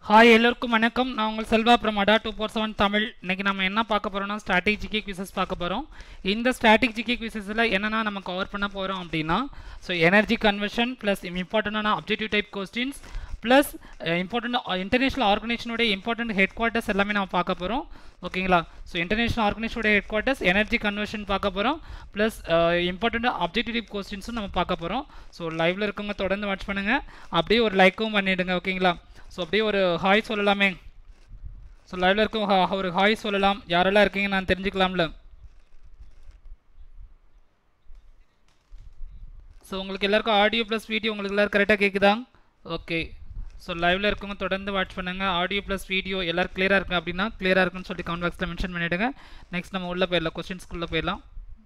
hi எல்லோருக்கும் வணக்கம் நான் உங்கள் செல்வா பிரமாடா டூ ஃபோர் செவன் தமிழ் இன்னைக்கு நம்ம என்ன பார்க்க போகிறோம்னா ஸ்ட்ராட்டஜிக்கி குவிசஸ் பார்க்க போகிறோம் இந்த ஸ்ட்ராட்டஜிக்கி குவிசஸில் என்னென்னா நம்ம கவர் பண்ண போகிறோம் அப்படின்னா ஸோ எனர்ஜி கன்வர்ஷன் ப்ளஸ் இம்பார்ட்டண்டான objective type questions plus important international ஆர்கனைசேஷனுடைய இம்பார்ட்டன்ட் ஹெட் குவார்ட்டர்ஸ் எல்லாமே நம்ம பார்க்க போகிறோம் ஓகேங்களா ஸோ இன்டர்நேஷனல் ஆர்கனைசேஷனுடைய ஹெட் குவார்ட்டர்ஸ் எனர்ஜி கன்வர்ஷன் பார்க்க போகிறோம் ப்ளஸ் இம்பார்ட்டன்ட் அப்ஜெக்டிவ் கொஸ்டின்ஸும் நம்ம பார்க்க போகிறோம் ஸோ லைவில் இருக்கவங்க தொடர்ந்து வாட்ச் பண்ணுங்கள் அப்படியே ஒரு லைக்கும் பண்ணிவிடுங்க ஓகேங்களா ஸோ அப்படியே ஒரு ஹாய் சொல்லலாமே ஸோ லைவில் இருக்கும் ஹா- ஒரு ஹாய் சொல்லலாம் யாரெல்லாம் இருக்கீங்க நான் தெரிஞ்சுக்கலாம்ல ஸோ உங்களுக்கு எல்லாருக்கும் ஆடியோ ப்ளஸ் வீடியோ உங்களுக்கு எல்லாரும் கரெக்டாக கேட்குதா ஓகே ஸோ லைவில் இருக்கவங்க தொடர்ந்து வாட்ச் பண்ணுங்கள் ஆடியோ ப்ளஸ் வீடியோ எல்லாரும் கிளியராக இருக்கு அப்படின்னா கிளியராக இருக்குன்னு சொல்லி கமெண்ட் பாக்ஸில் மென்ஷன் பண்ணிவிடுங்க நெக்ஸ்ட் நம்ம உள்ளே போயிடலாம் கொஸ்டின்ஸ்குள்ளே போயிடலாம்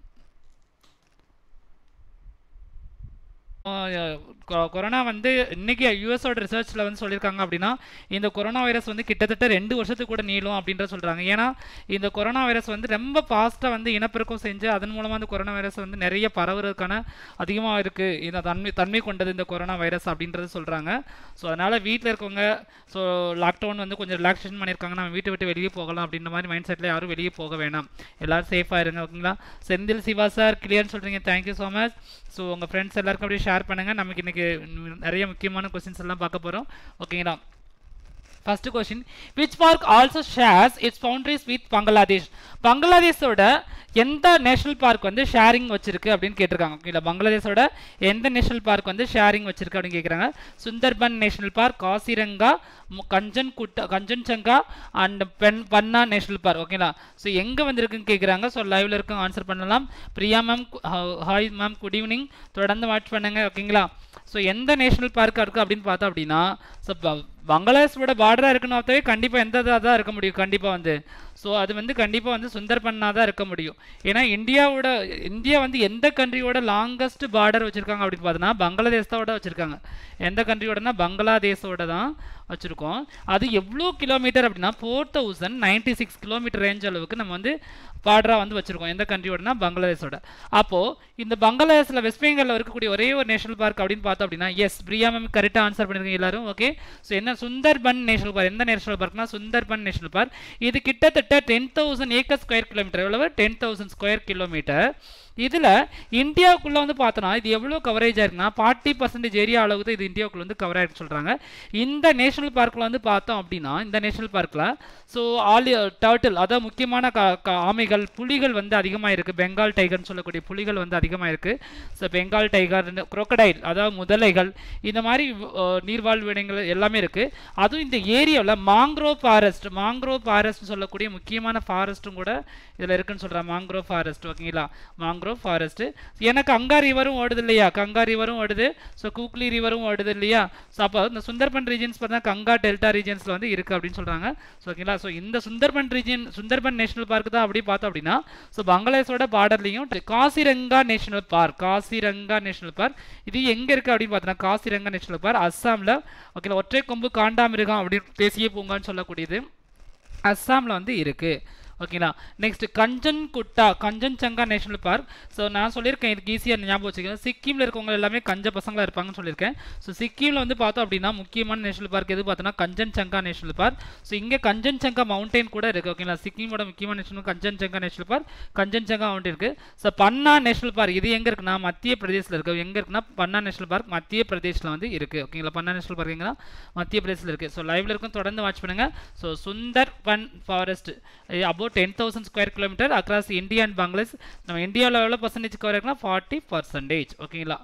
கொ- கொரோனா வந்து இன்னைக்கு யூஎஸோட ரிசர்ச்சில் வந்து சொல்லியிருக்காங்க அப்படின்னா இந்த கொரோனா வைரஸ் வந்து கிட்டத்தட்ட ரெண்டு வருஷத்துக்கு கூட நீளும் அப்படின்ற சொல்கிறாங்க ஏன்னா இந்த கொரோனா வைரஸ் வந்து ரொம்ப ஃபாஸ்ட்டாக வந்து இனப்பெருக்கம் செஞ்சு அதன் மூலமாக இந்த கொரோனா வைரஸ் வந்து நிறைய பரவுறதுக்கான அதிகமாக இருக்குது இந்த தன்மை தன்மை கொண்டது இந்த கொரோனா வைரஸ் அப்படின்றது சொல்கிறாங்க ஸோ அதனால் வீட்டில் இருக்கவங்க ஸோ லாக்டவுன் வந்து கொஞ்சம் ரிலாக்ஸேஷன் பண்ணியிருக்காங்க நம்ம வீட்டை விட்டு வெளியே போகலாம் அப்படின்ற மாதிரி மைண்ட் செட்டில் யாரும் வெளியே போக வேணாம் எல்லாரும் சேஃபாக இருங்க ஓகேங்களா செந்தில் சிவா சார் கிளியர்னு சொல்கிறீங்க தேங்க்யூ ஸோ மச் ஸோ உங்கள் ஃப்ரெண்ட்ஸ் எல்லாருக்கும் அப்படியே ஷேர் பண்ணுங்கள் நமக்கு இன்றைக்கி நிறைய முக்கியமான கொஸ்டின்ஸ் எல்லாம் பார்க்க போகிறோம் ஓகேங்களா first question which park also shares its boundaries with Bangladesh பங்களாதேஷோட எந்த நேஷனல் பார்க் வந்து ஷேரிங் வச்சிருக்கு அப்படின்னு கேட்டிருக்காங்க ஓகேங்களா பங்களாதேஷோட எந்த நேஷனல் பார்க் வந்து ஷேரிங் வச்சிருக்கு அப்படின்னு கேட்குறாங்க சுந்தர்பன் நேஷனல் பார்க் காசிரங்கா மு- கஞ்சன் குட்டா கஞ்சன்சங்கா அண்ட் பென் பன்னா நேஷனல் பார்க் ஓகேங்களா ஸோ எங்கே வந்திருக்குன்னு கேட்குறாங்க ஸோ லைவ்ல இருக்கும் ஆன்சர் பண்ணலாம் Priya ma'am hi ma'am good evening தொடர்ந்து வாட்ச் பண்ணுங்க ஓகேங்களா ஸோ எந்த நேஷனல் பார்க்காக இருக்குது அப்படின்னு பார்த்தோம் அப்படின்னா ஸோ பங்களாதேஷோட பார்டராக இருக்கணும்னாவே கண்டிப்பாக எந்த இதாக தான் இருக்க முடியும் கண்டிப்பாக வந்து ஸோ அது வந்து கண்டிப்பாக வந்து சுந்தர்பன்னாக தான் இருக்க முடியும் ஏன்னா இந்தியாவோட இந்தியா வந்து எந்த கண்ட்ரியோட லாங்கஸ்ட் பார்டர் வச்சுருக்காங்க அப்படின்னு பார்த்தோன்னா பங்களாதேஷ் தான் வச்சுருக்காங்க எந்த கண்ட்ரியோடனா பங்களாதேஷோட தான் வச்சுருக்கோம் அது எவ்வளோ கிலோமீட்டர் அப்படின்னா four thousand ninety six kilometre range அளவுக்கு நம்ம வந்து பார்டராக வந்து வச்சுருக்கோம் எந்த கண்ட்ரியோடனா பங்களாதேஷோட அப்போது இந்த பங்களாதேஷில் வெஸ்ட் பெங்காலில் இருக்கக்கூடிய ஒரே ஒரு நேஷனல் பார்க் அப்படின்னு பார்த்தோம் அப்படின்னா எஸ் பிரியா மேம் கரெக்டாக ஆன்சர் பண்ணிருக்கீங்க எல்லாரும் ஓகே ஸோ என்ன சுந்தர்பன் நேஷனல் பார்க் எந்த நேஷனல் பார்க்னா சுந்தர்பன் நேஷனல் பார்க் இது கிட்டத்தட்ட ten thousand acre square kilometre எவ்வளவு டென் தௌசண்ட் ஸ்கொயர் கிலோமீட்டர் இதில் இந்தியாவுக்குள்ளே வந்து பார்த்தோன்னா இது எவ்வளோ கவரேஜாக இருக்குன்னா ஃபார்ட்டி பர்சன்டேஜ் ஏரியா அளவுக்கு தான் இது இந்தியாவுக்குள்ள வந்து கவர் ஆகிருக்கு சொல்கிறாங்க இந்த நேஷனல் பார்க்கில் வந்து பார்த்தோம் அப்படின்னா இந்த நேஷனல் பார்க்கில் ஸோ ஆல் டர்ட்டில் அதாவது முக்கியமான க க- ஆமைகள் புலிகள் வந்து அதிகமாக இருக்குது பெங்கால் டைகர்னு சொல்லக்கூடிய புலிகள் வந்து அதிகமாக இருக்குது ஸோ பெங்கால் டைகர் crocodile அதாவது முதலைகள் இந்த மாதிரி அஹ், நீர்வாழ் விடங்கள் எல்லாமே இருக்குது அதுவும் இந்த ஏரியாவில் மாங்க்ரோவ் ஃபாரஸ்ட் மாங்க்ரோவ் ஃபாரஸ்ட் சொல்லக்கூடிய முக்கியமான ஃபாரஸ்ட்டும் கூட இதில் இருக்குன்னு சொல்கிறேன் மாங்க்ரோவ் ஃபாரஸ்ட் ஓகேங்களா மாங்க்ரோவ் ஃபாரஸ்ட் ஏன்னா கங்கா ரிவரும் ஓடுது இல்லையா கங்கா ரிவரும் ஓடுது ஸோ கூக்லி ரிவரும் ஓடுது இல்லையா ஸோ அப்போ இந்த சுந்தர்பன் ரீஜன்ஸ் பார்த்தா கங்கா டெல்டா ரீஜன்ஸில் வந்து இருக்குது அப்படின்னு சொல்கிறாங்க ஸோ ஓகேங்களா ஸோ இந்த Sundarban region Sundarban national park தான் அப்படி பார்த்தோம் அப்படின்னா ஸோ பங்களாதேஷோட பார்டர்லையும் Kaziranga national park Kaziranga national park இது எங்கே இருக்குது அப்படின்னு பார்த்தோன்னா காசிரங்கா நேஷனல் பார்க் அஸ்ஸாமில் ஓகேங்களா ஒற்றை கொம்பு காண்டாமிருகம் அப்படின்னு தேசிய பூங்கான்னு சொல்லக்கூடியது அஸ்ஸாமில் வந்து இருக்குது ஓகேங்களா next Kanchenjunga Kanchenjunga national park so நான் சொல்லியிருக்கேன் இதுக்கு ஈஸியாக ஞாபகம் வச்சுக்கோங்க சிக்கிமில் இருக்கவங்க எல்லாமே கஞ்ச பசங்களாக இருப்பாங்கன்னு சொல்லியிருக்கேன் ஸோ சிக்கிமில் வந்து பார்த்தோம் அப்படின்னா முக்கியமான நேஷனல் பார்க் எது பார்த்தோன்னா கஞ்சன்சங்கா நேஷனல் பார்க் ஸோ இங்கே கஞ்சன்சங்கா மவுண்டைன் கூட இருக்குது ஓகேங்களா சிக்கிமோட முக்கியமான national Kanchenjunga national park Kanchenjunga mountain இருக்குது ஸோ பன்னா நேஷனல் பார்க் இது எங்கே இருக்குன்னா மத்திய பிரதேசில் இருக்குது எங்கே இருக்குன்னா பன்னா நேஷனல் பார்க் மத்திய பிரதேசில் வந்து இருக்குது ஓகேங்களா பன்னா நேஷனல் பார்க் எங்கன்னா மத்திய பிரதேசில் இருக்குது ஸோ லைவ்ல இருக்கும் தொடர்ந்து வாட்ச் பண்ணுங்கள் so Sundarban forest about ten thousand square kilometre across India and Bangladesh நம்ம இந்தியாவில் எவ்வளோ பர்சன்டேஜ் கவர் இருக்குன்னா ஃபார்ட்டி பர்சன்டேஜ் ஓகேங்களா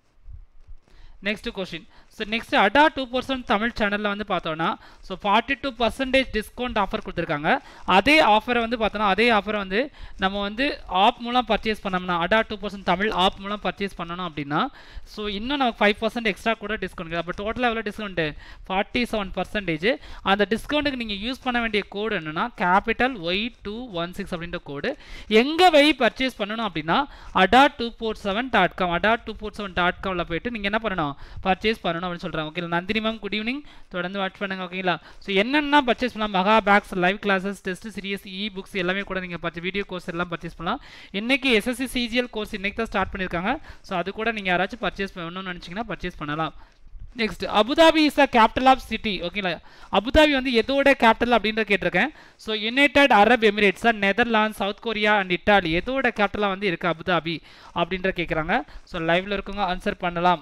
next question so next Adda two percent Tamil சேனலில் வந்து பார்த்தோன்னா so forty two percentage discount offer கொடுத்துருக்காங்க அதே ஆஃபரை வந்து பார்த்தோன்னா அதே ஆஃபரை வந்து நம்ம வந்து ஆப் மூலம் பர்ச்சேஸ் பண்ணோம்னா Adda two percent Tamil app மூலம் பர்ச்சேஸ் பண்ணணும் அப்படின்னா ஸோ இன்னும் நமக்கு ஃபைவ் பர்சன்ட் எக்ஸ்ட்ரா கூட டிஸ்கவுண்ட் அப்போ டோட்டலாக எவ்வளோ டிஸ்கவுண்ட்டு ஃபார்ட்டி செவன் பர்சன்டேஜ் அந்த டிஸ்கவுண்ட்டுக்கு நீங்கள் யூஸ் பண்ண வேண்டிய கோடு என்னன்னா capital Y two one six அப்படின்ற கோடு எங்கே போய் பர்ச்சேஸ் பண்ணணும் அப்படின்னா Adda two four seven dot com Adda two four seven dot காமில் போயிட்டு நீங்கள் என்ன பண்ணணும் பர்ச்சேஸ் பண்ணணும் அப்படின்னு சொல்கிறாங்க okay Nandini ma'am good evening தொடர்ந்து வாட்ச் பண்ணுங்க ஓகேங்களா ஸோ என்னென்ன பர்ச்சேஸ் பண்ணலாம் Maha packs live classes test series e books எல்லாமே கூட நீங்கள் பர்ச்சே வீடியோ கோர்ஸ் எல்லாம் பர்ச்சேஸ் பண்ணலாம் இன்னைக்கு எஸ்எஸ்சி சிஜிஎல் கோர்ஸ் இன்னைக்கு தான் ஸ்டார்ட் பண்ணியிருக்காங்க ஸோ அது கூட நீங்கள் யாராச்சும் பர்ச்சேஸ் பண்ணணும்னு நினச்சிங்கன்னா பர்ச்சேஸ் பண்ணலாம் next Abu Dhabi is the capital of city ஓகேங்களா அபுதாபி வந்து எதோட கேபிட்டல் அப்படின்ற கேட்டிருக்கேன் so United Arab Emirates Netherlands South Korea and Italy எதோட கேபிட்டலாக வந்து இருக்குது அபுதாபி அப்படின்ற கேட்குறாங்க ஸோ லைவ்ல இருக்கவங்க ஆன்சர் பண்ணலாம்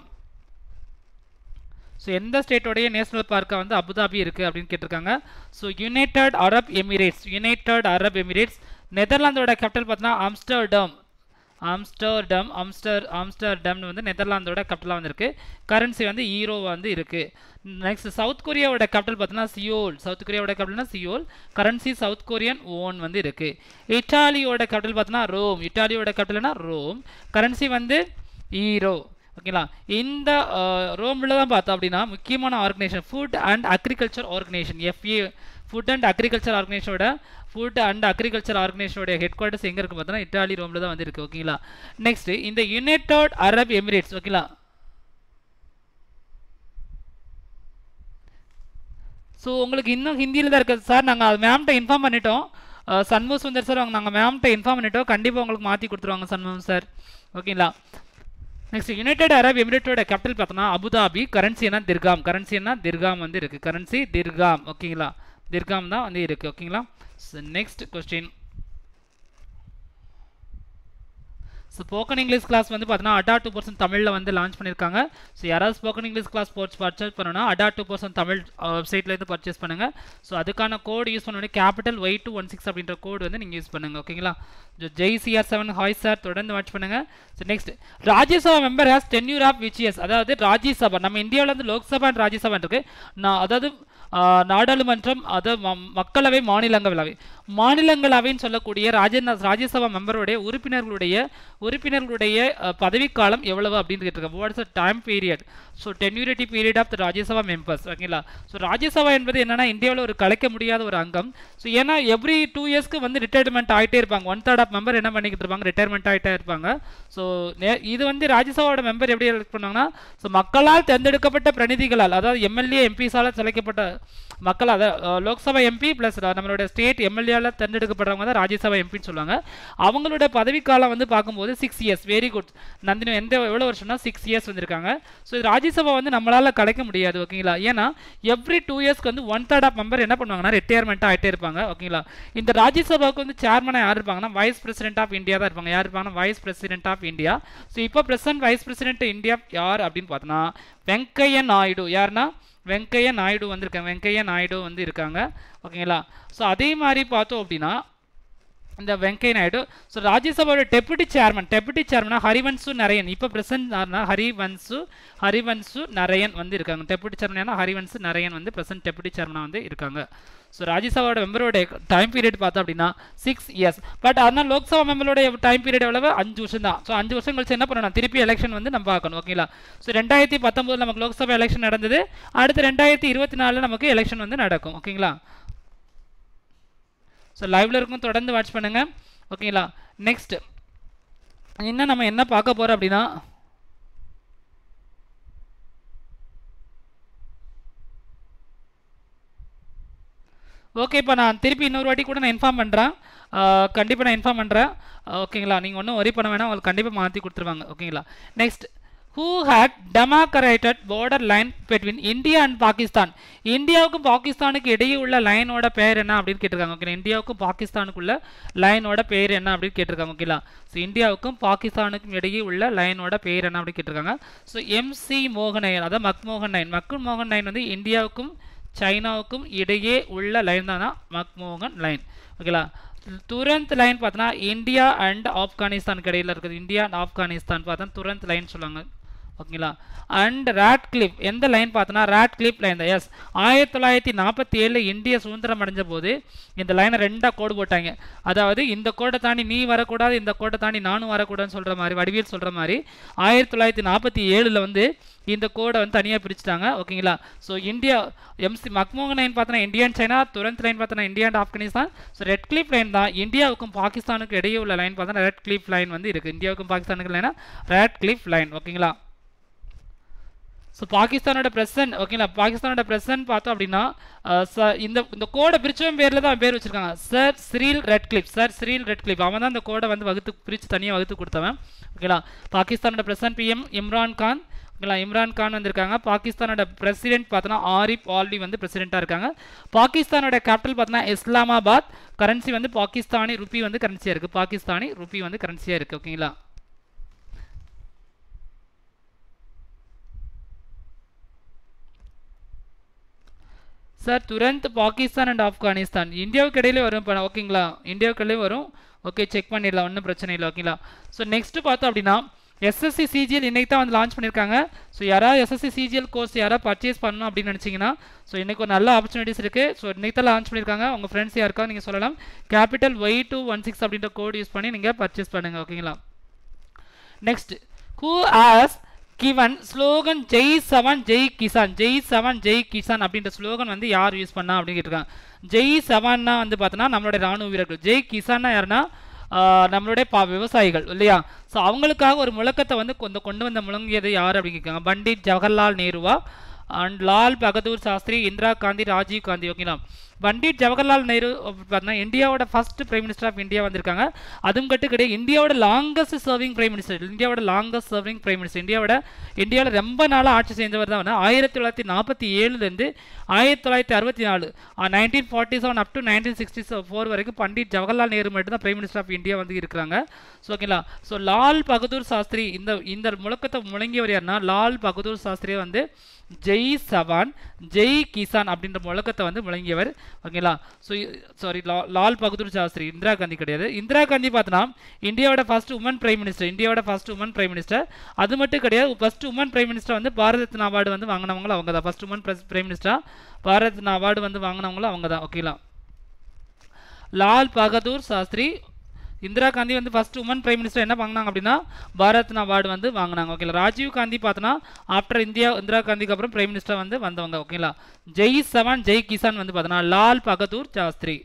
ஸோ எந்த ஸ்டேட்டோடைய நேஷனல் பார்க்காக வந்து அபுதாபி இருக்குது அப்படின்னு கேட்டிருக்காங்க so United Arab Emirates United Arab Emirates நெதர்லாந்தோட கேபிட்டல் பார்த்தீங்கன்னா ஆம்ஸ்டர்டம் ஆம்ஸ்டர்டம் ஆம்ஸ்டர் ஆம்ஸ்டர்டம்னு வந்து நெதர்லாந்தோட கேபிட்டலாக வந்திருக்கு கரன்சி வந்து ஈரோ வந்து இருக்குது நெக்ஸ்ட் சவுத் கொரியாவோட கேபிட்டல் பார்த்தீங்கன்னா சியோல் சவுத் கொரியாவோட கேபிட்டல்னா Seoul currency South Korean won வந்து இருக்குது இட்டாலியோட கேபிட்டல் பார்த்தீங்கன்னா ரோம் இட்டாலியோட கேபிட்டல்னா ரோம் கரன்சி வந்து ஈரோ ஓகேங்களா இந்த ரோமில் தான் பார்த்தோம் அப்படின்னா முக்கியமான organisation food and agriculture organisation FA food and agriculture ஆர்கனைசேஷனோட food and agriculture ஆர்கனைசேஷனோட ஹெட் குவார்ட்டர்ஸ் எங்கே இருக்குது பார்த்தோன்னா இட்டாலி ரோமில் தான் வந்து இருக்குது ஓகேங்களா நெக்ஸ்ட் இந்த யுனைடெட் அரப் எமிரேட்ஸ் ஓகேங்களா ஸோ உங்களுக்கு இன்னும் ஹிந்தியில் தான் இருக்குது சார் நாங்கள் அது மேம்கிட்ட இன்ஃபார்ம் பண்ணிட்டோம் சண்முக சுந்தர் சார் அவங்க நாங்கள் மேம்கிட்ட இன்ஃபார்ம் பண்ணிட்டோம் கண்டிப்பாக உங்களுக்கு மாற்றி கொடுத்துருவாங்க சண்முகம் சார் ஓகேங்களா நெக்ஸ்ட் யுனைடெட் அரப் எமிரேட்டோட கேபிட்டல் பார்த்தோம்னா அபுதாபி கரன்சி என்ன திர்காம் கரன்சி என்ன திர்காம் வந்து இருக்குது கரன்சி திர்காம் ஓகேங்களா திர்காம் தான் வந்து இருக்குது ஓகேங்களா next question spoken English class வந்து பார்த்தீங்கன்னா அடா டூ பர்சன்ட் தமிழில் வந்து லான்ச் பண்ணியிருக்காங்க ஸோ யாராவது spoken English class boards purchase பண்ணணும்னா அடா டூ பர்சன்ட் தமிழ் வெப்சைட்லேருந்து பர்ச்சேஸ் பண்ணுங்கள் ஸோ அதுக்கான கோடு யூஸ் பண்ணி capital Y two one six அப்படின்ற கோடு வந்து நீங்கள் யூஸ் பண்ணுங்கள் ஓகேங்களா Jai CR seven hi sir தொடர்ந்து வாட்ச் பண்ணுங்கள் so next Rajya Sabha member has tenure of which years அதாவது ராஜ்யசபா நம்ம இந்தியாவில் வந்து லோக்சபா அண்ட் ராஜ்யசபா இருக்கு நான் அதாவது நாடாளுமன்றம் அது மக்களவை மாநிலங்களவை மாநிலங்களவைன்னு சொல்லக்கூடிய ராஜ ராஜ்யசபா மெம்பருடைய உறுப்பினர்களுடைய உறுப்பினர்களுடைய பதவிக்காலம் எவ்வளவு அப்படின்னு கேட்டிருக்காங்க what's a time period so tenurity period of the Rajya Sabha members ஓகேங்களா ஸோ ராஜ்யசபா என்பது என்னன்னா இந்தியாவில் ஒரு கலைக்க முடியாத ஒரு அங்கம் ஸோ ஏன்னா எவ்ரி டூ இயர்ஸ்க்கு வந்து ரிட்டையர்மெண்ட் ஆகிட்டே இருப்பாங்க ஒன் தேர்ட் ஆஃப் மெம்பர் என்ன பண்ணிக்கிட்டு இருப்பாங்க ரிட்டையர்மெண்ட் ஆகிட்டே இருப்பாங்க ஸோ இது வந்து ராஜ்யசபாவோட மெம்பர் எப்படி எலெக்ட் பண்ணுவாங்கன்னா ஸோ மக்களால் தேர்ந்தெடுக்கப்பட்ட பிரதிநிதிகளால் அதாவது எம்எல்ஏ எம்பிஸால் செலக்டப்பட்ட மக்கள் அதாவது லோக்சபா எம்பி ப்ளஸ் நம்மளோட ஸ்டேட் எம்எல்ஏல தேர்ந்தெடுக்கப்படுறவங்க தான் ராஜ்யசபா எம்பின்னு சொல்லுவாங்க அவங்களோட பதவிக்காலம் வந்து பார்க்கும்போது six years very good Nandini எந்த எவ்வளோ வருஷம்னா சிக்ஸ் இயர்ஸ் வந்திருக்காங்க ஸோ ராஜ்யசபா வந்து நம்மளால் கலைக்க முடியாது ஓகேங்களா ஏன்னா எவ்ரி டூ இயர்ஸ்க்கு வந்து ஒன் தேர்ட் ஆஃப் மெம்பர் என்ன பண்ணுவாங்கன்னா ரிட்டையர்மெண்ட் ஆகிட்டே இருப்பாங்க ஓகேங்களா இந்த ராஜ்யசபாவுக்கு வந்து சேர்மனாக யார் இருப்பாங்கன்னா வைஸ் பிரசிடென்ட் ஆஃப் இந்தியா தான் இருப்பாங்க யார் இருப்பாங்கன்னா vice president of India so இப்போ பிரசன்ட் வைஸ் பிரசிடென்ட் இந்தியா யார் அப்படின்னு பார்த்தோன்னா வெங்கையா நாயுடு யாருன்னா வெங்கையா நாயுடு வந்திருக்காங்க வெங்கையா நாயுடு வந்து இருக்காங்க ஓகேங்களா ஸோ அதே மாதிரி பார்த்தோம் அப்படின்னா இந்த வெங்கையா நாயுடு ஸோ ராஜ்யசபாவோட டெபுட்டி சேர்மன் டெபுட்டி சேர்மனா ஹரிவன்சு நரயன் இப்போ பிரசன்ட் ஹரிவன்சு ஹரிவன்சு நரயன் வந்து இருக்காங்க டெபுட்டி சேர்மனா ஹரிவன்சு நரயன் வந்து பிரசன்ட் டெபுட்டி சேர்மனா வந்து இருக்காங்க ஸோ ராஜ்யசபாவோட மெம்பரோட டைம் பீரியட் பார்த்தோம் அப்படின்னா சிக்ஸ் இயர்ஸ் பட் ஆனால் லோக்சபா மெம்பரோட டைம் பீரியட் எவ்வளவு அஞ்சு வருஷம் தான் ஸோ அஞ்சு வருஷம் கழிச்சு என்ன பண்ணணும் திருப்பி எலெக்ஷன் வந்து நம்ம பார்க்கணும் ஓகேங்களா ஸோ ரெண்டாயிரத்தி பத்தொம்போதில் நமக்கு லோக்சபா எலெக்ஷன் நடந்தது அடுத்து ரெண்டாயிரத்தி இருபத்தி நாலில் நமக்கு எலெக்ஷன் வந்து நடக்கும் ஓகேங்களா ஸோ லைவ்ல இருக்கும் தொடர்ந்து வாட்ச் பண்ணுங்க ஓகேங்களா நெக்ஸ்ட் இன்னும் நம்ம என்ன பார்க்க போறோம் அப்படின்னா ஓகே இப்போ நான் திருப்பி இன்னொரு வாட்டி கூட நான் இன்ஃபார்ம் பண்ணுறேன் கண்டிப்பாக நான் இன்ஃபார்ம் பண்ணுறேன் ஓகேங்களா நீங்கள் ஒன்றும் ஒரி பண்ண வேணாம் உங்களுக்கு கண்டிப்பாக மாற்றி கொடுத்துருவாங்க ஓகேங்களா next who had demarcated border line between India and Pakistan இந்தியாவுக்கும் பாகிஸ்தானுக்கு இடையே உள்ள லைனோட பேர் என்ன அப்படின்னு கேட்டிருக்காங்க ஓகே இந்தியாவுக்கும் பாகிஸ்தானுக்குள்ள லைனோட பேர் என்ன அப்படின்னு கேட்டிருக்காங்க ஓகேங்களா ஸோ இந்தியாவுக்கும் பாகிஸ்தானுக்கும் இடையே உள்ள லைனோட பேர் என்ன அப்படின்னு கேட்டிருக்காங்க ஸோ எம்சி மோகனையன் அதாவது மக்மோகன் நைன் மக்மோகன் நைன் வந்து இந்தியாவுக்கும் சைனாவுக்கும் இடையே உள்ள லைன் தான் மக்மோகன் லைன் ஓகேங்களா துரந்த் லைன் பார்த்தோன்னா இந்தியா அண்ட் ஆப்கானிஸ்தானுக்கு இடையில இருக்குது இந்தியா அண்ட் ஆப்கானிஸ்தான் பார்த்தா துரந்த் லைன் சொல்லுவாங்க ஓகேங்களா அண்ட் ராட் கிளிப் எந்த லைன் பார்த்தோன்னா ராட் கிளிப் லைன் தான் எஸ் ஆயிரத்தி தொள்ளாயிரத்தி நாற்பத்தி ஏழில் இந்திய சுதந்திரம் அடைஞ்ச போது இந்த லைனை ரெண்டாக கோடு போட்டாங்க அதாவது இந்த கோட்டை தாண்டி நீ வரக்கூடாது இந்த கோட்டை தாண்டி நானும் வரக்கூடாதுன்னு சொல்கிற மாதிரி வடிவியல் சொல்கிற மாதிரி ஆயிரத்தி தொள்ளாயிரத்தி நாற்பத்தி ஏழில் வந்து இந்த கோடை வந்து தனியாக பிரிச்சுட்டாங்க ஓகேங்களா so India MC McMahon line பார்த்தோன்னா இந்தியன் சைனா துரந்த் லைன் பார்த்தோன்னா India and Afghanistan so Radcliffe line தான் இந்தியாவுக்கும் பாகிஸ்தானுக்கும் இடையே உள்ள லைன் பார்த்தோன்னா ரெட் கிளிப் லைன் வந்து இருக்குது இந்தியாவுக்கும் பாகிஸ்தானுக்கு லைனா ரெட் கிளிப் லைன் ஓகேங்களா ஸோ பாகிஸ்தானோட பிரசன்ட் ஓகேங்களா பாகிஸ்தானோட பிரசன்ட் பார்த்தோம் அப்படின்னா இந்த இந்த கோடை பிரிச்சவன் பேரில் தான் பேர் வச்சிருக்காங்க சார் ஸ்ரீல் ரெட் கிளிப் சார் ஸ்ரீல் ரெட் கிளிப் அவன் தான் இந்த கோடை வந்து வகுத்து பிரித்து தனியாக வகுத்து கொடுத்தவன் ஓகேங்களா பாகிஸ்தானோட பிரசன்ட் பிஎம் இம்ரான் கான் ஓகேங்களா இம்ரான் கான் வந்திருக்காங்க பாகிஸ்தானோட பிரசிடென்ட் பார்த்தோன்னா ஆரிஃப் ஆல்வி வந்து பிரசிடெண்ட்டாக இருக்காங்க பாகிஸ்தானோட கேபிட்டல் பார்த்தோன்னா இஸ்லாமாபாத் கரன்சி வந்து பாகிஸ்தானி ருபி வந்து கரன்சியாக இருக்குது பாகிஸ்தானி ருபி வந்து கரன்சியாக இருக்குது ஓகேங்களா sir Durand Pakistan and Afghanistan இந்தியாவுக்கு இடையிலே வரும் இப்போ ஓகேங்களா இந்தியாவுக்கு இடையிலே வரும் ஓகே செக் பண்ணிடலாம் ஒன்றும் பிரச்சனை இல்லை ஓகேங்களா ஸோ நெக்ஸ்ட் பார்த்தோம் அப்படின்னா எஸ்எஸ்சி சிஜிஎல் இன்னைக்கு தான் வந்து லான்ச் பண்ணியிருக்காங்க ஸோ யாராவது எஸ்எஸ்சி சிஜிஎல் கோர்ஸ் யாராவது பர்ச்சேஸ் பண்ணணும் அப்படின்னு நினச்சிங்கன்னா ஸோ இன்றைக்கி ஒரு நல்ல ஆப்பர்ச்சுனிட்டிஸ் இருக்குது ஸோ இன்னைக்கு தான் லான்ச் பண்ணியிருக்காங்க உங்கள் ஃப்ரெண்ட்ஸ் யாருக்கா நீங்கள் சொல்லலாம் capital Y two one six அப்படின்ற கோட் யூஸ் பண்ணி நீங்கள் பர்ச்சேஸ் பண்ணுங்கள் ஓகேங்களா next who has given slogan Jai Jawan Jai Kisan Jai Jawan Jai Kisan அப்படின்ற ஸ்லோகன் வந்து யார் யூஸ் பண்ணா அப்படின்னு கேட்டிருக்காங்க ஜெய் சவான்னா வந்து பார்த்தோன்னா நம்மளுடைய ராணுவ வீரர்கள் ஜெய் கிசான்னா யாருன்னா ஆஹ் நம்மளுடைய பா விவசாயிகள் இல்லையா ஸோ அவங்களுக்காக ஒரு முழக்கத்தை வந்து கொண்டு கொண்டு வந்த முழங்கியது யார் அப்படின்னு கேட்காங்க பண்டிட் ஜவஹர்லால் நேருவா அண்ட் லால் பகதூர் சாஸ்திரி இந்திரா காந்தி ராஜீவ் காந்தி ஓகேங்களா பண்டிட் ஜவஹர்லால் நேரு பார்த்தீங்கன்னா இந்தியாவோட first prime minister of India வந்திருக்காங்க அதுவும் கட்டு கிடையாது இந்தியாவோட லாங்கஸ்ட் சர்விங் பிரைம் மினிஸ்டர் இந்தியாவோட லாங்கஸ்ட் சர்விங் பிரைம் மினிஸ்டர் இந்தியாவோட இந்தியாவில் ரொம்ப நாளாக ஆட்சி செஞ்சவர் தான் வந்து ஆயிரத்தி தொள்ளாயிரத்தி நாற்பத்தி ஏழுலேருந்து ஆயிரத்தி தொள்ளாயிரத்தி அறுபத்தி நாலு nineteen forty seven up to nineteen sixty four வரைக்கும் பண்டிட் ஜவஹர்லால் நேரு மட்டும் தான் பிரைம் மினிஸ்டர் ஆஃப் இந்தியா வந்து இருக்கிறாங்க ஸோ ஓகேங்களா ஸோ லால் பகதூர் சாஸ்திரி இந்த இந்த முழக்கத்தை முழங்கியவர் யாருன்னா லால் பகதூர் சாஸ்திரியை வந்து ஜெய் சவான் ஜெய் கிசான் அப்படின்ற முழக்கத்தை வந்து முழங்கியவர் ஓகேங்களா ஸோ சாரி லால் பகதூர் சாஸ்திரி இந்திரா காந்தி கிடையாது இந்திரா காந்தி பார்த்தோன்னா இந்தியாவோட ஃபர்ஸ்ட் உமன் பிரைம் மினிஸ்டர் இந்தியாவோட ஃபர்ஸ்ட் உமன் பிரைம் மினிஸ்டர் அது மட்டும் கிடையாது ஃபர்ஸ்ட் உமன் பிரைம் மினிஸ்டர் வந்து பாரத ரத்னா அவார்டு வந்து வாங்கினவங்களும் அவங்க தான் first woman prime minister Bharat Ratna award வந்து வாங்கினவங்களும் அவங்க தான் ஓகேங்களா லால் பகதூர் சாஸ்திரி இந்திரா காந்தி வந்து ஃபர்ஸ்ட் உமன் பிரைம் மினிஸ்டர் என்ன வாங்கினாங்க அப்படின்னா பாரத் அவார்டு வந்து வாங்கினாங்க ஓகேங்களா ராஜீவ் காந்தி பார்த்தோன்னா ஆஃப்டர் இந்தியா இந்திரா காந்திக்கு அப்புறம் பிரைம் மினிஸ்டர் வந்து வந்தவங்க ஓகேங்களா ஜெய் சவான் ஜெய் கிசான் வந்து பார்த்தோன்னா லால் பகதூர் சாஸ்திரி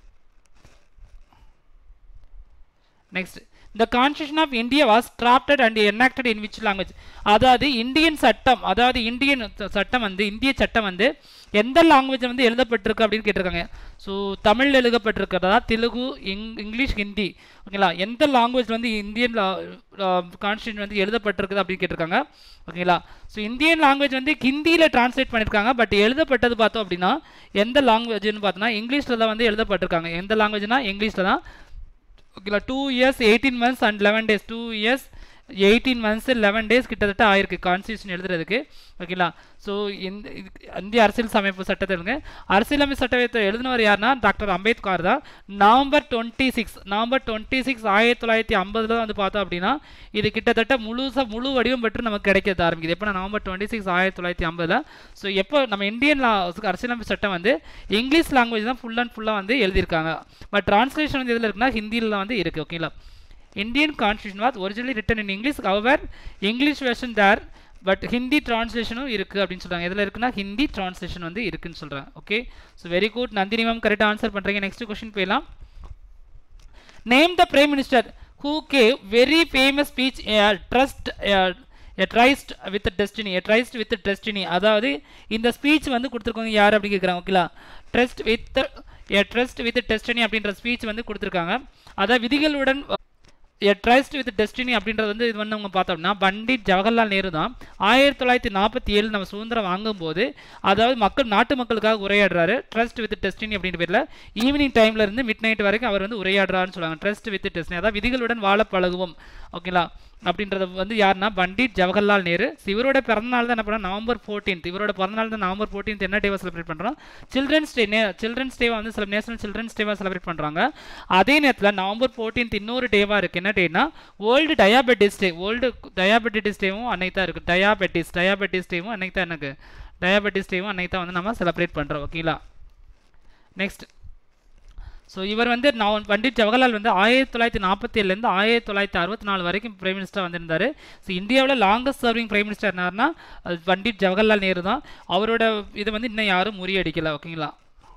நெக்ஸ்ட் இந்த constitution of India was drafted and enacted in which language அதாவது இந்தியன் சட்டம் அதாவது இந்தியன் சட்டம் வந்து இந்திய சட்டம் வந்து எந்த லாங்குவேஜ் வந்து எழுதப்பட்டிருக்கு அப்படின்னு கேட்டிருக்காங்க ஸோ தமிழ் எழுதப்பட்டிருக்கிறதா தெலுங்கு இங் இங்கிலீஷ் ஹிந்தி ஓகேங்களா எந்த லாங்குவேஜ் வந்து இந்தியன் கான்ஸ்டியூஷன் வந்து எழுதப்பட்டிருக்குது அப்படின்னு கேட்டிருக்காங்க ஓகேங்களா ஸோ இந்தியன் லாங்குவேஜ் வந்து ஹிந்தியில் டிரான்ஸ்லேட் பண்ணியிருக்காங்க பட் எழுதப்பட்டது பார்த்தோம் அப்படின்னா எந்த லாங்குவேஜ்னு பார்த்தோன்னா இங்கிலீஷில் தான் வந்து எழுதப்பட்டிருக்காங்க எந்த லாங்குவேஜ்னா இங்கிலீஷில் தான் ஓகேங்களா two years eighteen months and eleven days two years eighteen months eleven days கிட்டத்தட்ட ஆயிருக்கு கான்ஸ்டியூஷன் எழுதுறதுக்கு ஓகேங்களா ஸோ இந்த இது- இந்திய அரசியல் அமைப்பு சட்டத்தை எழுதுங்க அரசியலமைப்பு சட்டத்தை எழுதினவர் யாருன்னா டாக்டர் அம்பேத்கர் தான் November twenty six November twenty six ஆயிரத்தி தொள்ளாயிரத்தி ஐம்பதுல வந்து பார்த்தோம் அப்படின்னா இது கிட்டத்தட்ட முழுசா முழு வடிவம் பெற்று நமக்கு கிடைக்கிறது ஆரம்பிக்குது எப்போ நவம்பர் டுவெண்ட்டி சிக்ஸ் ஆயிரத்தி தொள்ளாயிரத்தி ஐம்பதுல ஸோ எப்போ நம்ம இந்தியன் லா அரசியலமைப்பு சட்டம் வந்து இங்கிலீஷ் லாங்குவேஜ் தான் ஃபுல் அண்ட் ஃபுல்லாக வந்து எழுதியிருக்காங்க பட் டிரான்ஸ்லேஷன் வந்து எதில் இருக்குன்னா ஹிந்தியில் வந்து இருக்குது ஓகேங்களா Indian constitution was originally written in English however English version there but Hindi டிரான்ஸ்லேஷனும் இருக்குது அப்படின்னு சொல்கிறாங்க எதில் இருக்குன்னா ஹிந்தி டிரான்ஸ்லேஷன் வந்து இருக்குன்னு சொல்கிறேன் okay so very good Nandini ma'am கரெக்டாக ஆன்சர் பண்ணுறீங்க நெக்ஸ்ட் கொஸ்டின் போயிடலாம் name the prime minister who gave very famous speech trust a tryst with destiny a tryst with destiny அதாவது இந்த ஸ்பீச் வந்து கொடுத்துருக்கவங்க யார் அப்படின்னு கேட்குறாங்க ஓகேங்களா trust with a trust with destiny அப்படின்ற ஸ்பீச் வந்து கொடுத்துருக்காங்க அதாவது விதிகளுடன் எ ட்ரஸ்ட் வித் டெஸ்டினி அப்படின்றது வந்து இது வந்து அவங்க பார்த்தோம்னா பண்டிட் ஜவஹர்லால் நேரு தான் ஆயிரத்தி தொள்ளாயிரத்தி நாற்பத்தி ஏழு நம்ம சுதந்திரம் வாங்கும்போது அதாவது மக்கள் நாட்டு மக்களுக்காக உரையாடுறாரு ட்ரஸ்ட் வித் டெஸ்டினி அப்படின்ற பேரில் ஈவினிங் டைம்ல இருந்து மிட் நைட் வரைக்கும் அவர் வந்து உரையாடுறாருன்னு சொல்லுவாங்க ட்ரஸ்ட் வித் டெஸ்டினி அதாவது விதிகளுடன் வாழ பழகுவோம் ஓகேங்களா அப்படின்றது வந்து யாருன்னா பண்டிட் ஜவஹர்லால் நேரு So, இவரோட பிறந்தநாள் தான் என்ன பண்ணோம் நவம்பர் ஃபோர்டீன்த் இவரோட பிறந்தநாள் தான் நவம்பர் ஃபோர்டீன்த் என்ன டேவை செலிப்ரேட் பண்ணுறோம் சில்ட்ரன்ஸ் டே சில்ட்ரன்ஸ் டேவை வந்து சில நேஷனல் சில்ட்ரன்ஸ் டேவாக செலிப்ரேட் பண்ணுறாங்க அதே நேரத்தில் நவம்பர் ஃபோர்டீன்த் இன்னொரு டேவாக இருக்குது என்ன டேனா world diabetes day world diabetes டேவும் அன்னைக்கு தான் இருக்குது டயாபெட்டிஸ் டயாபெட்டிஸ் டேவும் அன்னைக்கு தான் எனக்கு டயாபெட்டிஸ் டேவும் அன்னைக்கு தான் வந்து நம்ம செலிப்ரேட் பண்ணுறோம் ஓகேங்களா நெக்ஸ்ட் ஸோ இவர் வந்து நான் பண்டிட் ஜவஹர்லால் வந்து ஆயிரத்தி தொள்ளாயிரத்தி நாற்பத்தி ஏழுலேருந்து ஆயிரத்தி தொள்ளாயிரத்தி அறுபத்தி நாலு வரைக்கும் பிரைம் மினிஸ்டர் வந்திருந்தார் ஸோ இந்தியாவில் லாங்கஸ்ட் சர்விங் பிரைம் மினிஸ்டர் யாருன்னா அது பண்டிட் ஜவஹர்லால் நேரு தான் அவரோட இதை வந்து இன்னும் யாரும் முறியடிக்கல ஓகேங்களா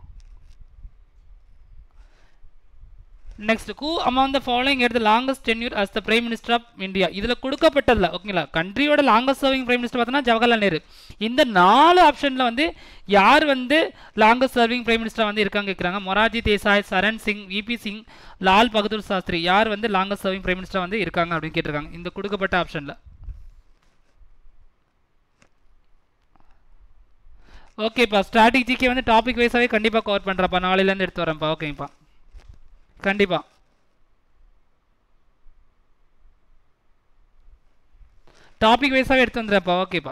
next who among the following எடுத்த longest tenure as the prime minister of India இதில் கொடுக்கப்பட்டதில்ல ஓகேங்களா கண்ட்ரியோட லாங்கஸ்ட் சர்விங் பிரைம் மினிஸ்டர் பார்த்தோன்னா ஜவஹர்லால் நேரு இந்த நாலு ஆப்ஷனில் வந்து யார் வந்து லாங்கஸ்ட் சர்விங் பிரைம் மினிஸ்டர் வந்து இருக்காங்க கேட்குறாங்க மொராஜி தேசாய் சரண் சிங் விபி சிங் லால் பகதூர் சாஸ்திரி யார் வந்து லாங்கஸ்ட் சர்விங் பிரைம் மினிஸ்டர் வந்து இருக்காங்க அப்படின்னு கேட்டிருக்காங்க இந்த கொடுக்கப்பட்ட ஆப்ஷனில் ஓகேப்பா ஸ்ட்ராட்டஜிக்கு வந்து டாபிக் வைஸாகவே கண்டிப்பாக கவர் பண்ணுறப்பா நாளையிலேருந்து எடுத்து வரேன்ப்பா ஓகேங்கப்பா கண்டிப்பாக டாபிக் வைஸாகவே எடுத்து வந்துடுறேன்ப்பா ஓகேப்பா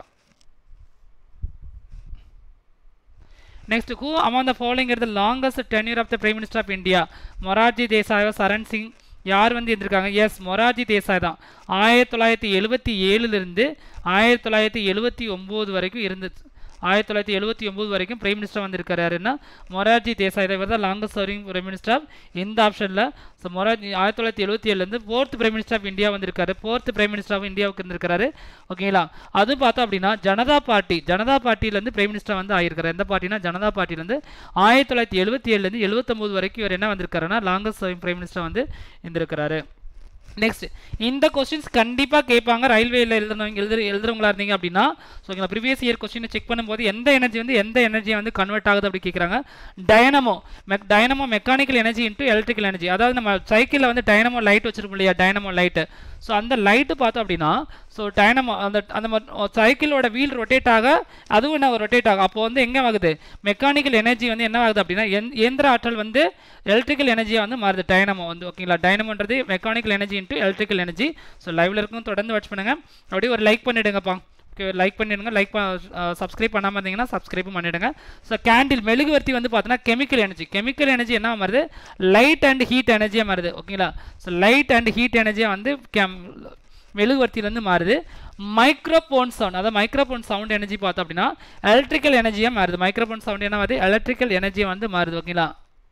next who among the following is the longest tenure of the prime minister of India Morarji Desai Charan Singh யார் வந்து இருந்திருக்காங்க எஸ் மொரார்ஜி தேசாய் தான் ஆயிரத்தி தொள்ளாயிரத்தி எழுபத்தி ஏழுலேருந்து ஆயிரத்தி தொள்ளாயிரத்தி எழுபத்தி ஒம்பது வரைக்கும் இருந்துச்சு ஆயிரத்தி தொள்ளாயிரத்தி எழுபத்தி ஒம்பது வரைக்கும் பிரைம் மினிஸ்டர் வந்திருக்காரு யாருன்னா மொரார்ஜி தேசாய் இவர் தான் லாங்கஸ்ட் சர்விங் பிரைம் மினிஸ்டர் இந்த ஆப்ஷனில் ஸோ மொரார்ஜி ஆயிரத்தி தொள்ளாயிரத்தி எழுபத்தி ஏழுலேருந்து fourth prime minister of India வந்திருக்காரு ஃபோர்த் பிரைம் மினிஸ்டர் ஆஃப் இந்தியாவுக்கு இருந்திருக்காரு ஓகேங்களா அது பார்த்தோம் அப்படின்னா ஜனதா பார்ட்டி ஜனதா பார்ட்டியிலேருந்து பிரைம் மினிஸ்டர் வந்து ஆயிருக்காரு எந்த பார்ட்டினா ஜனதா பார்ட்டிலேருந்து ஆயிரத்தி தொள்ளாயிரத்தி எழுபத்தி ஏழுலேருந்து எழுபத்தொம்போது வரைக்கும் இவர் என்ன வந்திருக்காருன்னா லாங்கஸ்ட் சர்விங் பிரைம் மினிஸ்டர் வந்து இருந்திருக்கிறாரு நெக்ஸ்ட் இந்த கொஸ்டின்ஸ் கண்டிப்பாக கேட்பாங்க ரயில்வேல எழுதுனவங்க எழுது எழுதுறவங்களா இருந்தீங்க அப்படின்னா ஸோ ஓகேங்களா ப்ரீவியஸ் இயர் கொஸ்டினை செக் பண்ணும்போது எந்த எனர்ஜி வந்து எந்த எனர்ஜியை வந்து கன்வெர்ட் ஆகுது அப்படி கேட்குறாங்க dynamo mech dynamo mechanical energy into electrical energy அதாவது நம்ம சைக்கிளில் வந்து டைனமோ லைட் வச்சிருப்போம் இல்லையா டைனமோ லைட்டு ஸோ அந்த லைட்டு பார்த்தோம் அப்படின்னா ஸோ டைனமோ அந்த அந்த சைக்கிளோட வீல் ரொட்டேட் ஆக அதுவும் என்ன ரொட்டேட் ஆகும் அப்போ வந்து எங்கே ஆகுது மெக்கானிக்கல் எனர்ஜி வந்து என்ன ஆகுது அப்படின்னா எந் இயந்திர ஆற்றல் வந்து எலக்ட்ரிக்கல் எனர்ஜியாக வந்து மாறுது டைனமோ வந்து ஓகேங்களா டைனமோன்றது mechanical energy into electrical energy so லைவ்ல இருக்கும் தொடர்ந்து வாட்ச் பண்ணுங்க அப்படியே ஒரு லைக் பண்ணிடுங்கப்பா ஓகே லைக் பண்ணிடுங்க லைக் சப்ஸ்கிரைப் பண்ணாமல் இருந்தீங்கன்னா சப்ஸ்கிரைபும் பண்ணிடுங்க ஸோ கேண்டில் மெழுகுவர்த்தி வந்து பார்த்தீங்கன்னா கெமிக்கல் எனர்ஜி கெமிக்கல் எனர்ஜி என்ன மாறுது லைட் அண்ட் ஹீட் எனர்ஜியாக மாறுது ஓகேங்களா ஸோ லைட் அண்ட் ஹீட் எனர்ஜியாக வந்து கெம் மெழுகுவர்த்தியிலேருந்து மாறுது மைக்ரோபோன் சவுண்ட் அதாவது மைக்ரோபோன் சவுண்ட் எனர்ஜி பார்த்தோம் அப்படின்னா எலக்ட்ரிக்கல் எனர்ஜியாக மாறுது மைக்ரோபோன் சவுண்ட் என்ன வருது எலக்ட்ரிக்கல் எனர்ஜியாக வந்து மாறுது ஓகேங்களா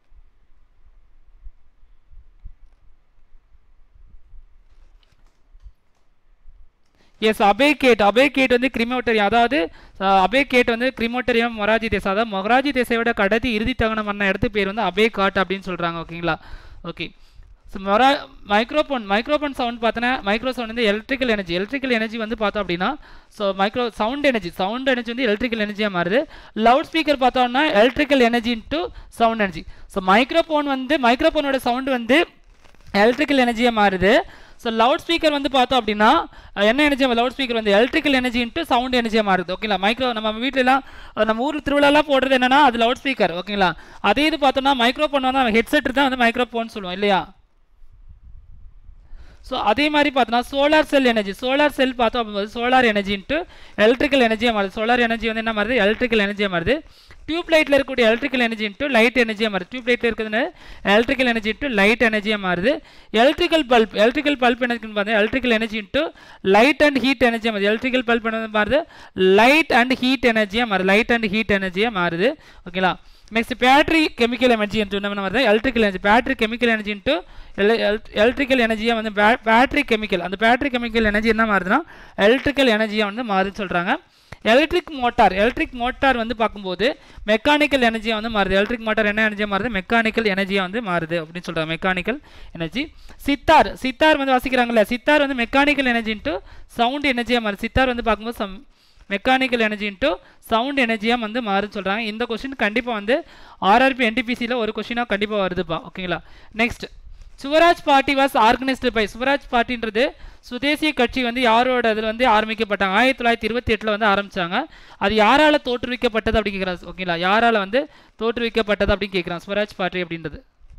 எஸ் அபே கேட் அபே கேட் வந்து கிரிமோட்டரி அதாவது அஹ், அபே கேட் வந்து கிரிமோட்டரியம் மொராஜி தேசா அதாவது மொராஜி தேசையோட கடைசி இறுதி தகனம் பண்ண இடத்து பேர் வந்து அபே காட் அப்படின்னு சொல்கிறாங்க ஓகேங்களா ஓகே ஸோ மொரா மைக்ரோஃபோன் மைக்ரோஃபோன் சவுண்ட் பார்த்தோன்னா மைக்ரோ சவுண்ட் வந்து எலக்ட்ரிக்கல் எனர்ஜி எலக்ட்ரிக்கல் எனர்ஜி வந்து பார்த்தோம் அப்படின்னா so micro sound energy sound energy வந்து எலக்ட்ரிக்கல் எனர்ஜியாக மாறுது லவுட் ஸ்பீக்கர் பார்த்தோம்னா electrical energy into sound energy so microphone வந்து மைக்ரோஃபோனோட சவுண்ட் வந்து எலக்ட்ரிக்கல் எனர்ஜியாக மாறுது ஸோ லவுட் ஸ்பீக்கர் வந்து பார்த்தோம் அப்படின்னா அஹ், என்ன எனர்ஜி லவுட் ஸ்பீக்கர் வந்து எலக்ட்ரிக்கல் எனர்ஜி இன்ட்டு சவுண்ட் எனர்ஜியாக மாறுது ஓகேங்களா மைக்ரோ நம்ம வீட்டிலலாம் அஹ், நம்ம ஊர் திருவிழாலாம் போடுறது என்னன்னா அது லவுட் ஸ்பீக்கர் ஓகேங்களா அதே இது பார்த்தோம்னா மைக்ரோஃபோன் வந்து ஹெட்செட் தான் வந்து மைக்ரோஃபோன் சொல்லுவோம் இல்லையா ஸோ அதே மாதிரி பார்த்தோன்னா solar cell energy solar cell பார்த்தோம் அப்படிங்கும்போது சோலார் எனர்ஜின்ட்டு எலக்ட்ரிக்கல் எனர்ஜியாக மாறுது சோலார் எனர்ஜி வந்து என்ன மாறுது எலக்ட்ரிக்கல் எனர்ஜியாக மாறுது டியூப் லைட்டில் இருக்கக்கூடிய எலக்ட்ரிக்கல் எனர்ஜி இன்ட்டு லைட் எனர்ஜியாக மாறுது டியூப் லைட்டில் இருக்கிறது எலக்ட்ரிக்கல் எனர்ஜி இன்ட்டு லைட் எனர்ஜியாக மாறுது எலக்ட்ரிக்கல் பல்ப் எலக்ட்ரிக்கல் பல்ப் எனர்ஜின்னு பார்த்தா electrical energy into light and heat எனர்ஜியாக மாறுது எலக்ட்ரிக்கல் பல்ப் என்ன மாறுது லைட் அண்ட் ஹீட் எனர்ஜியாக மாறுது லைட் அண்ட் ஹீட் எனர்ஜியாக மாறுது ஓகேங்களா நெக்ஸ்ட் பேட்டரி கெமிக்கல் எனர்ஜி என்று என்ன வருது electrical energy battery chemical energy into electrical எனர்ஜியாக வந்து பேட்டரி கெமிக்கல் அந்த பேட்டரி கெமிக்கல் எனர்ஜி என்ன மாறுதுன்னா எலக்ட்ரிக்கல் எனர்ஜியாக வந்து மாறுதுன்னு சொல்கிறாங்க எலக்ட்ரிக் மோட்டார் எலக்ட்ரிக் மோட்டார் வந்து பார்க்கும்போது மெக்கானிக்கல் எனர்ஜியாக வந்து மாறுது எலக்ட்ரிக் மோட்டார் என்ன எனர்ஜியாக மாறுது மெக்கானிக்கல் எனர்ஜியாக வந்து மாறுது அப்படின்னு சொல்கிறாங்க மெக்கானிக்கல் எனர்ஜி சித்தார் சித்தார் வந்து வாசிக்கிறாங்கல்ல சித்தார் வந்து மெக்கானிக்கல் எனர்ஜின்ட்டு சவுண்ட் எனர்ஜியாக மாறுது சித்தார் வந்து பார்க்கும்போது some mechanical energy into sound எனர்ஜியாக வந்து மாறுன்னு சொல்கிறாங்க இந்த கொஷின் கண்டிப்பாக வந்து ஆர்ஆர்பி என்டிபிசியில் ஒரு கொஷினாக கண்டிப்பாக வருதுப்பா ஓகேங்களா next Swaraj party was organised by Swaraj பார்ட்டின்றது சுதேசிய கட்சி வந்து யாரோட இதில் வந்து ஆரம்பிக்கப்பட்டாங்க ஆயிரத்தி தொள்ளாயிரத்தி இருபத்தி எட்டில் வந்து ஆரம்பிச்சாங்க அது யாரால தோற்றுவிக்கப்பட்டது அப்படின்னு கேட்குறாங்க ஓகேங்களா யாரால வந்து தோற்றுவிக்கப்பட்டது அப்படின்னு கேட்குறான் சுவராஜ் பார்ட்டி அப்படின்றது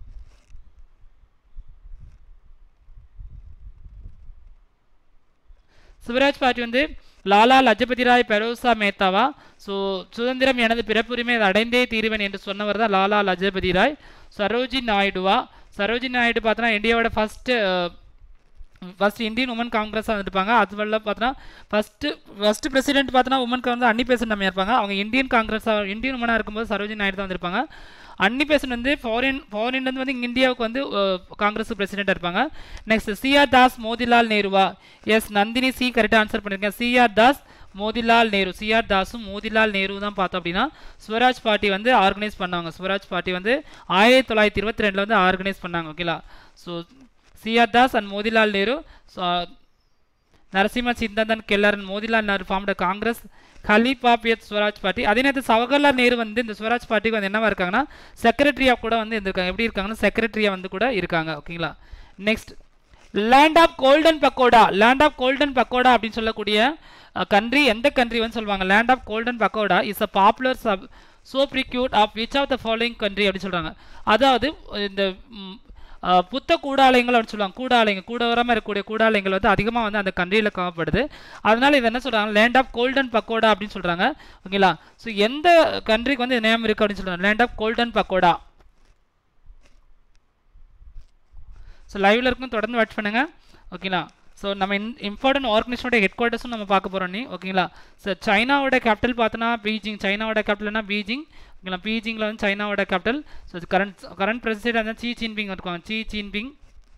சிவராஜ் பார்ட்டி வந்து லாலா லஜபதி ராய் பெரோசா மேத்தாவா ஸோ சுதந்திரம் எனது பிறப்புரிமை அதை அடைந்தே தீருவேன் என்று சொன்னவர் தான் லாலா லஜபதி ராய் சரோஜி நாயுடுவா சரோஜி நாயுடு பார்த்தோன்னா இந்தியாவோட ஃபஸ்ட்டு ஃபர்ஸ்ட் இந்தியன் உமன் காங்கிரஸாக இருப்பாங்க அது வல்ல பார்த்தோன்னா ஃபஸ்ட்டு ஃபஸ்ட்டு பிரசிடென்ட் பார்த்தோன்னா உமனுக்கு வந்து அன்னி பேசன் நம்ம இருப்பாங்க அவங்க இந்தியன் காங்கிரஸாக இந்தியன் உமனாக இருக்கும்போது சரோஜி நாயுடு தான் வந்திருப்பாங்க அன்னி பேசன் வந்து ஃபாரின் ஃபாரின்லேருந்து வந்து இங்க இந்தியாவுக்கு வந்து அஹ், காங்கிரஸ் பிரசிடென்ட்டாக இருப்பாங்க நெக்ஸ்ட் சிஆர் தாஸ் மோதிலால் நேருவா எஸ் நந்தினி சி கரெக்டாக ஆன்சர் பண்ணியிருக்கேன் சிஆர் தாஸ் மோதிலால் நேரு சிஆர் தாஸும் மோதிலால் நேரு தான் பார்த்தோம் அப்படின்னா ஸ்வராஜ் பார்ட்டி வந்து ஆர்கனைஸ் பண்ணாங்க ஸ்வராஜ் பார்ட்டி வந்து ஆயிரத்தி தொள்ளாயிரத்தி இருபத்தி ரெண்டில் வந்து ஆர்கனைஸ் பண்ணாங்க ஓகேங்களா so CR Das and Motilal Nehru so நரசிம்ம சிந்தந்தன் கெல்லர் and மோதிலால் நேரு ஃபார்ம்ட காங்கிரஸ் கலிபாபியத் ஸ்வராஜ் பார்ட்டி அதே நேரத்தில் ஜவஹர்லால் நேரு வந்து இந்த ஸ்வராஜ் பார்ட்டிக்கு வந்து என்னவா இருக்காங்கன்னா செக்ரட்டரியாக கூட வந்து இருந்திருக்காங்க எப்படி இருக்காங்கன்னா செக்ரட்டரியாக வந்து கூட இருக்காங்க ஓகேங்களா next land of golden pagoda land of golden pagoda அப்படின்னு சொல்லக்கூடிய கண்ட்ரி எந்த கண்ட்ரி வந்து சொல்லுவாங்க land of golden pagoda is a popular sobriquet of which of the following country அப்படின்னு சொல்கிறாங்க அதாவது இந்த ம், அஹ், புத்த கூடாலயங்கள் அப்படின்னு சொல்லுவாங்க கூடாலயங்க கூடவரமாக இருக்கக்கூடிய கூடாலயங்கள் வந்து அதிகமாக வந்து அந்த கண்ட்ரியில் காணப்படுது அதனால இது என்ன சொல்கிறாங்க லேண்ட் ஆஃப் கோல்டன் பக்கோடா அப்படின்னு சொல்கிறாங்க ஓகேங்களா ஸோ எந்த கண்ட்ரிக்கு வந்து நேம் இருக்குது அப்படின்னு சொல்கிறாங்க land of golden pagoda so லைவ்ல இருக்கும் தொடர்ந்து வாட்ச் பண்ணுங்க ஓகேங்களா ஸோ நம்ம இன் இம்பார்ட்டன்ட் ஆர்கனைசேஷனோட ஹெட் குவார்ட்டர்ஸும் நம்ம பார்க்க போகிறோம் நீ ஓகேங்களா ஸோ சைனாவோட கேபிட்டல் பார்த்தோன்னா பீஜிங் சைனாவோட கேபிட்டல்னா பீஜிங் ஓகேங்களா பீஜிங்கில் வந்து சைனாவோட capital so current current president வந்து சீ ஜின்பிங் இருக்காங்க சீ ஜின்பிங்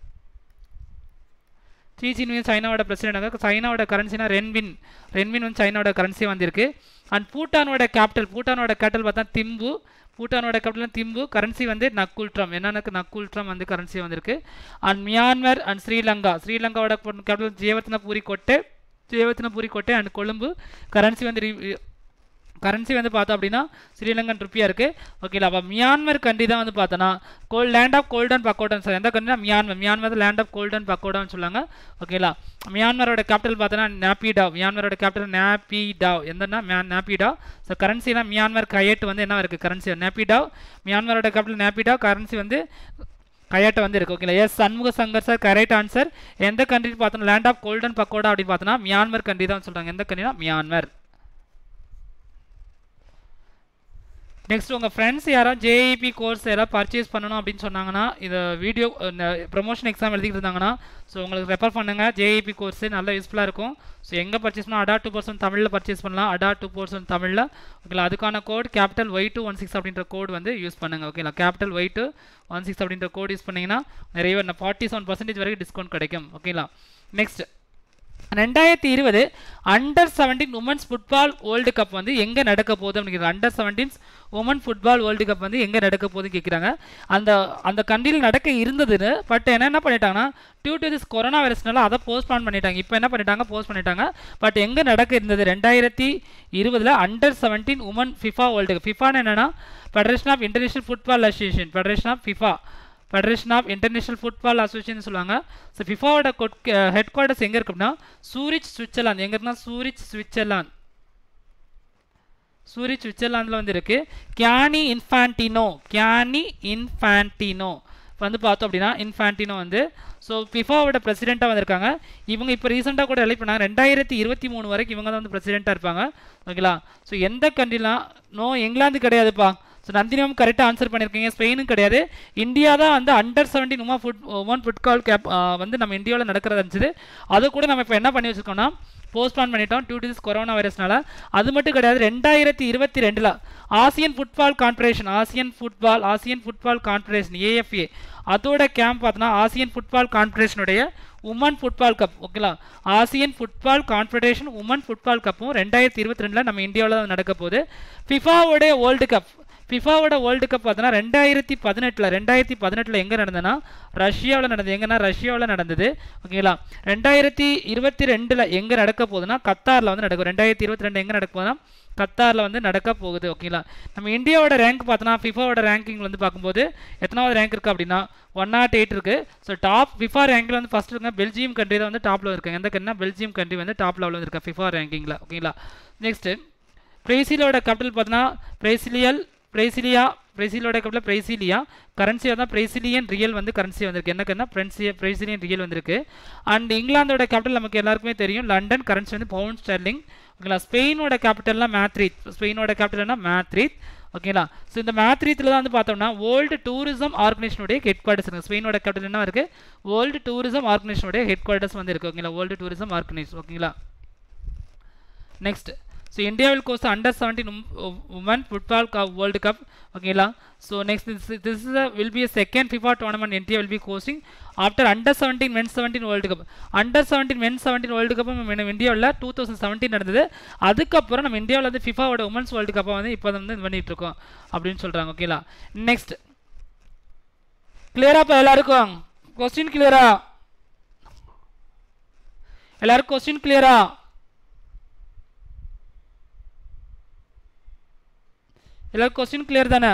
சீ ஜின்பிங் சைனாவோட பிரசிடென்ட் சைனாவோட கரன்சினா ரென்வின் ரென்வின் வந்து சைனாவோட கரன்சி வந்திருக்கு அண்ட் பூட்டானோட கேபிட்டல் பூட்டானோட கேபிட்டல் பார்த்தா திம்பு பூட்டானோட கேபிட்டல் திம்பு கரன்சி வந்து நக்குல்ட்ரம் என்னென்னக்கு நக்குல்ட்ரம் வந்து கரன்சி வந்திருக்கு and Myanmar and Sri Lanka ஸ்ரீலங்காவோட capital ஜேவத்னபூரி கோட்டை ஜேவத்னபூரி கோட்டை அண்ட் கொழும்பு கரன்சி வந்து ரி- கரன்சி வந்து பார்த்தோம் அப்படின்னா ஸ்ரீலங்கன் ருப்பியாக இருக்குது ஓகேலா அப்போ மியான்மர் கண்ட்ரி தான் வந்து பார்த்தோன்னா கோல் லேண்ட் ஆஃப் கோல்டன் பக்கோடான்னு சார் எந்த கண்ட்ரினா Myanmar Myanmar land of golden பக்கோடான்னு சொல்லுவாங்க ஓகேலா மியான்மரோட கேபிட்டல் பார்த்தோன்னா நாப்பிடாவ் மியான்மரோட கேபிட்டல் நாப்பிடாவ் எந்தன்னா மியா நாப்பிடாவ் ஸோ கரன்சினா மியான்மர் கையெட்டு வந்து என்ன இருக்குது கரன்சி நாப்பிடாவ் மியான்மரோட கேபிட்டல் நாப்பிடாவ் கரன்சி வந்து கையாட்ட வந்து இருக்கு ஓகேங்களா yes Shanmuga Shankar sir correct answer எந்த கண்ட்ரி பார்த்தோம் லேண்ட் ஆஃப் கோல்டன் பக்கோடா அப்படின்னு பார்த்தோன்னா மியான்மர் கண்ட்ரி தான் சொல்கிறாங்க எந்த கண்ட்ரினா மியான்மர் நெக்ஸ்ட் உங்கள் ஃப்ரெண்ட்ஸ் யாராவது ஜேஇபி கோர்ஸ் யாராவது பர்ச்சேஸ் பண்ணணும் அப்படின்னு சொன்னாங்கன்னா இதை வீடியோ ப்ரொமோஷன் எக்ஸாம் எழுதிட்டு இருந்தாங்கன்னா ஸோ உங்களுக்கு ரெஃபர் பண்ணுங்கள் ஜேஇபி கோர்ஸ் நல்லா யூஸ்ஃபுல்லாக இருக்கும் ஸோ எங்கே பர்ச்சேஸ் பண்ணால் அடா டூ பர்சன்ட் தமிழில் பர்ச்சேஸ் பண்ணலாம் அடா டூ பர்சன்ட் தமிழில் ஓகேங்களா அதுக்கான code capital Y two one six அப்படின்ற கோட் வந்து யூஸ் பண்ணுங்கள் ஓகேங்களா capital Y two one six அப்படின்ற கோட் யூஸ் பண்ணிங்கன்னா நிறைய ஃபார்ட்டி செவன் பர்சன்டேஜ் வரைக்கும் டிஸ்கவுண்ட் கிடைக்கும் ஓகேங்களா நெக்ஸ்ட் ரெண்டாயிரத்தி இருபது under seventeen women's football world cup வந்து எங்கே நடக்க போகுது அப்படிங்கிறது under seventeens woman football world cup வந்து எங்கே நடக்க போகுதுன்னு கேட்குறாங்க அந்த அந்த கண்ட்ரியில் நடக்க இருந்ததுன்னு பட் என்ன என்ன பண்ணிட்டாங்கன்னா டியூ டு திஸ் கொரோனா வைரஸ்னால அதை போஸ்ட்பான் பண்ணிட்டாங்க இப்போ என்ன பண்ணிட்டாங்க போஸ்ட் பண்ணிட்டாங்க பட் எங்கே நடக்க இருந்தது ரெண்டாயிரத்தி இருபதில் under seventeen woman FIFA world cup ஃபிஃபான்னு என்னன்னா federation of international football association federation of FIFA federation of international football association சொல்லுவாங்க ஸோ ஃபிஃபாவோட ஹெட் குவார்ட்டர்ஸ் எங்கே இருக்கு அப்படின்னா சூரிச் சுவிட்சர்லாந்து எங்கே இருக்குன்னா சூரிச் சுவிட்சர்லாந்து சூரிச் சுவிட்சர்லாந்தில் வந்து இருக்கு கியானி இன்ஃபான்டினோ கியானி இன்ஃபான்டினோ இப்போ வந்து பார்த்தோம் அப்படின்னா இன்ஃபான்டினோ வந்து ஸோ ஃபிஃபாவோட பிரசிடெண்ட்டாக வந்திருக்காங்க இவங்க இப்போ ரீசெண்டாக கூட எலெக்ட் பண்ணாங்க ரெண்டாயிரத்தி இருபத்தி மூணு வரைக்கும் இவங்க தான் வந்து பிரசிடெண்ட்டாக இருப்பாங்க ஓகேங்களா ஸோ எந்த கண்ட்ரிலாம் நோ இங்கிலாந்து கிடையாதுப்பா ஸோ நந்தினியும் கரெக்டாக ஆன்சர் பண்ணியிருக்கீங்க ஸ்பெயினும் கிடையாது இந்தியா தான் வந்து அண்டர் செவன்டீன் உமா ஃபுட் உமன் ஃபுட்கால் கேப் வந்து நம்ம இந்தியாவில் நடக்கிறது இருந்துச்சு அதை கூட நம்ம இப்போ என்ன பண்ணி வச்சிருக்கோம்னா போஸ்ட்பான் பண்ணிட்டோம் டியூ டு திஸ் கொரோனா வைரஸ்னால அது மட்டும் கிடையாது ரெண்டாயிரத்தி இருபத்தி ரெண்டில் Asian football confederation Asian football Asian football confederation AFA அதோட கேம்ப் பார்த்தோன்னா ஆசியன் ஃபுட்பால் கான்ஃபரேஷனுடைய உமன் ஃபுட்பால் கப் ஓகேங்களா Asian football confederation woman football கப்பும் ரெண்டாயிரத்தி இருபத்தி ரெண்டில் நம்ம இந்தியாவில் தான் நடக்க போகுது ஃபிஃபாவுடைய வேர்ல்டு கப் ஃபிஃபாவோட வேர்ல்டு கப் பார்த்தோன்னா ரெண்டாயிரத்தி பதினெட்டில் ரெண்டாயிரத்தி பதினெட்டில் எங்கே நடந்ததுன்னா ரஷ்யாவில் நடந்தது எங்கன்னா ரஷ்யாவில் நடந்தது ஓகேங்களா ரெண்டாயிரத்தி இருபத்தி ரெண்டில் எங்கே நடக்க போகுதுன்னா கத்தாரில் வந்து நடக்கும் ரெண்டாயிரத்தி இருபத்தி ரெண்டு எங்கே நடக்க போகுதுன்னா கத்தாரில் வந்து நடக்க போகுது ஓகேங்களா நம்ம இந்தியாவோட ரேங்க் பார்த்தோன்னா ஃபிஃபாவோட ரேங்கிங் வந்து பார்க்கும்போது எத்தனாவது ரேங்க் இருக்குது அப்படின்னா ஒன் நாட் எயிட் இருக்குது ஸோ டாப் ஃபிஃபா ரேங்கில் வந்து ஃபஸ்ட் இருக்க பெல்ஜியம் கண்ட்ரி தான் வந்து டாப்பில் இருக்காங்க எந்த கண்ட்ரினா பெல்ஜியம் கண்ட்ரி வந்து டாப் லெவலில் இருக்கா ஃபிஃபா ரேங்கிங்கில் ஓகேங்களா நெக்ஸ்ட்டு பிரேசிலோட கேபிட்டல் பார்த்தோன்னா பிரேசிலியல் பிரேசிலியா பிரேசிலோட கேபிட்டல் பிரேசிலியா கரன்சியாக தான் பிரேசிலியன் ரியல் வந்து கரன்சி வந்திருக்கு என்னக்குன்னா பிரன்சிய பிரேசிலியன் ரியல் வந்திருக்கு அண்ட் இங்கிலாந்தோட கேபிட்டல் நமக்கு எல்லாருக்குமே தெரியும் லண்டன் கரன்சி வந்து பவுண்ட் ஸ்டெர்லிங் ஓகேங்களா ஸ்பெயினோட கேபிட்டல்னா மேத்ரித் ஸ்பெயினோட கேபிட்டல்னா மேத்ரித் ஓகேங்களா ஸோ இந்த மேத்ரீத்தில் தான் வந்து பார்த்தோம்னா வேர்ல்டு டூரிசம் ஆர்கனைசேஷனுடைய ஹெட் குவார்ட்டர்ஸ் இருக்குது ஸ்பெயினோட கேபிட்டல் என்ன இருக்குது வேர்ல்டு டூரிசம் ஆர்கனைசேஷனுடைய ஹெட் குவார்ட்டர்ஸ் வந்து இருக்குது ஓகேங்களா வேர்ல்டு டூரிசம் ஆர்கனைசேஷன் ஓகேங்களா next so India will goes under seventeen women football cup world cup ஓகேங்களா so next this is will be second FIFA tournament India will be hosting after under seventeen men seventeen world cup under seventeen men seventeen world cup நம்ம இந்தியாவில் two thousand seventeen நடந்தது அதுக்கப்புறம் நம்ம இந்தியாவில் வந்து ஃபிஃபாவோட women's world கப்பை வந்து இப்போ வந்து இது பண்ணிட்டு இருக்கோம் அப்படின்னு சொல்கிறாங்க ஓகேங்களா நெக்ஸ்ட் கிளியரா இப்போ எல்லாருக்கும் கொஸ்டின் கிளியரா எல்லாருக்கும் கொஸ்டின் கிளியரா எல்லாரும் கொஸ்டின் கிளியர் தானே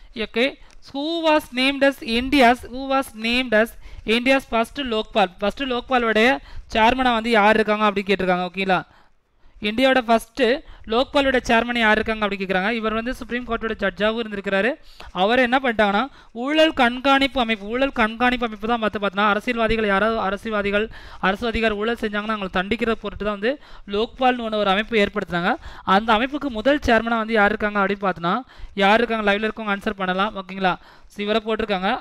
okay who was named as India's who was named as India's first Lokpal first லோக்பாலோடைய சேர்மனாக வந்து யார் இருக்காங்க அப்படி கேட்டிருக்காங்க ஓகேங்களா இந்தியாவோட ஃபஸ்ட்டு லோக்பாலோட சேர்மன் யார் இருக்காங்க அப்படி கேட்குறாங்க இவர் வந்து சுப்ரீம் கோர்ட்டோட ஜட்ஜாகவும் இருந்திருக்கிறாரு அவர் என்ன பண்ணிட்டாங்கன்னா ஊழல் கண்காணிப்பு அமைப்பு ஊழல் கண்காணிப்பு அமைப்பு தான் பார்த்து பார்த்தோன்னா அரசியல்வாதிகள் யாராவது அரசியல்வாதிகள் அரசியல்வாதிகள் ஊழல் செஞ்சாங்கன்னா அவங்களை தண்டிக்கிற பொருட்டு தான் வந்து லோக்பால்னு ஒன்று ஒரு அமைப்பு ஏற்படுத்துனாங்க அந்த அமைப்புக்கு முதல் சேர்மனாக வந்து யார் இருக்காங்க அப்படின்னு பார்த்தோன்னா யார் இருக்காங்க லைவ்ல இருக்கவங்க ஆன்சர் பண்ணலாம் ஓகேங்களா ஸோ இவரை போட்டிருக்காங்க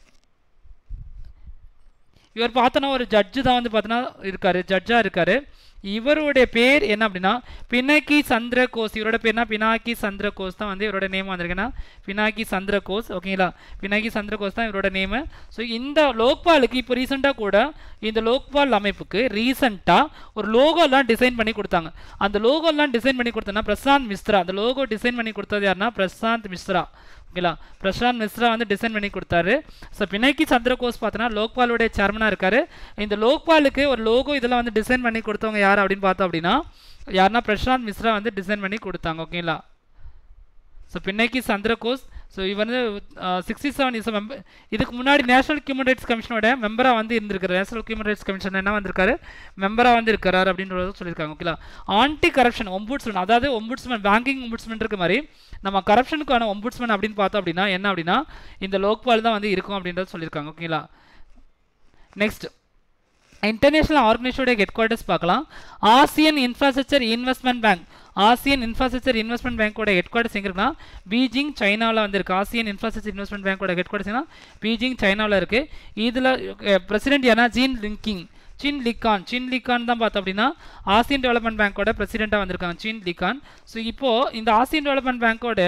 இவர் பார்த்தோன்னா ஒரு ஜட்ஜு தான் வந்து பார்த்தோன்னா இருக்காரு ஜட்ஜாக இருக்காரு இவருடைய பேர் என்ன அப்படின்னா பினாக்கி சந்திர கோஸ் இவரோட பேர்னா பினாக்கி சந்திர கோஸ் தான் வந்து இவரோட நேம் வந்திருக்குன்னா பினாக்கி சந்திர கோஸ் ஓகேங்களா பினாக்கி சந்திர கோஸ் தான் இவரோட நேமு ஸோ இந்த லோக்பாலுக்கு இப்போ ரீசெண்டாக கூட இந்த லோக்பால் அமைப்புக்கு ரீசெண்டாக ஒரு லோகோலாம் டிசைன் பண்ணி கொடுத்தாங்க அந்த லோகோலாம் டிசைன் பண்ணி கொடுத்தோன்னா பிரசாந்த் மிஸ்ரா அந்த லோகோ டிசைன் பண்ணி கொடுத்தது யாருன்னா பிரசாந்த் மிஸ்ரா ஓகேங்களா பிரசாந்த் மிஸ்ரா வந்து டிசைன் பண்ணி கொடுத்தாரு ஸோ பினாக்கி சந்திரகோஸ் பார்த்தோன்னா லோக்பாலுடைய சேர்மனாக இருக்காரு இந்த லோக்பாலுக்கு ஒரு லோகோ இதெல்லாம் வந்து டிசைன் பண்ணி கொடுத்தவங்க யார் அப்படின்னு பார்த்தோம் அப்படின்னா யாருன்னா பிரசாந்த் மிஸ்ரா வந்து டிசைன் பண்ணி கொடுத்தாங்க ஓகேங்களா ஸோ பின்னைக்கு சந்திரகோஸ் ஸோ இவர் வந்து சிக்ஸ்டி செவன் இஸ் மெம்பர் இதுக்கு முன்னாடி நேஷனல் ஹியூமன் ரைட்ஸ் கமிஷனோட மெம்பராக வந்து இருந்திருக்காரு நேஷனல் ஹியூமன் ரைட்ஸ் கமிஷன் என்ன வந்திருக்காரு மெம்பராக வந்து இருக்கிறார் அப்படின்றத சொல்லியிருக்காங்க ஓகேங்களா ஆன்டி கரப்ஷன் ஒம்புட்ஸ்மன் அதாவது ஒம்புட்ஸ்மன் பேங்கிங் ஒம்புட்ஸ்மன் இருக்க மாதிரி நம்ம கரப்ஷனுக்கான ஒம்புட்ஸ்மன் அப்படின்னு பார்த்தோம் அப்படின்னா என்ன அப்படின்னா இந்த லோக்பால் தான் வந்து இருக்கும் அப்படின்றத சொல்லியிருக்காங்க ஓகேங்களா நெக்ஸ்ட் இன்டர்நேஷனல் ஆர்கனைசேஷனோட ஹெட் குவார்ட்டர்ஸ் பார்க்கலாம் Asian infrastructure investment bank Asian infrastructure investment பேங்கோட ஹெட் குவார்ட்டர்ஸ் எங்கே இருக்குன்னா பீஜிங் சைனாவில் வந்திருக்கு ஆசியன் இன்ஃப்ராஸ்ட்ரக்சர் இன்வெஸ்ட்மெண்ட் பேங்கோட ஹெட் குவார்ட்டர்ஸ்னா பீஜிங் சைனாவில் இருக்குது இதில் பிரசிடென்ட் யாரா ஜீன் லிங்கிங் சின் லிகான் சின் லிகான் தான் பார்த்தோம் அப்படின்னா ஆசியன் டெவலப்மெண்ட் பேங்கோட பிரசிடெண்ட்டாக வந்திருக்காங்க சின் லிகான் ஸோ இப்போது இந்த ஆசியன் டெவலப்மெண்ட் பேங்கோட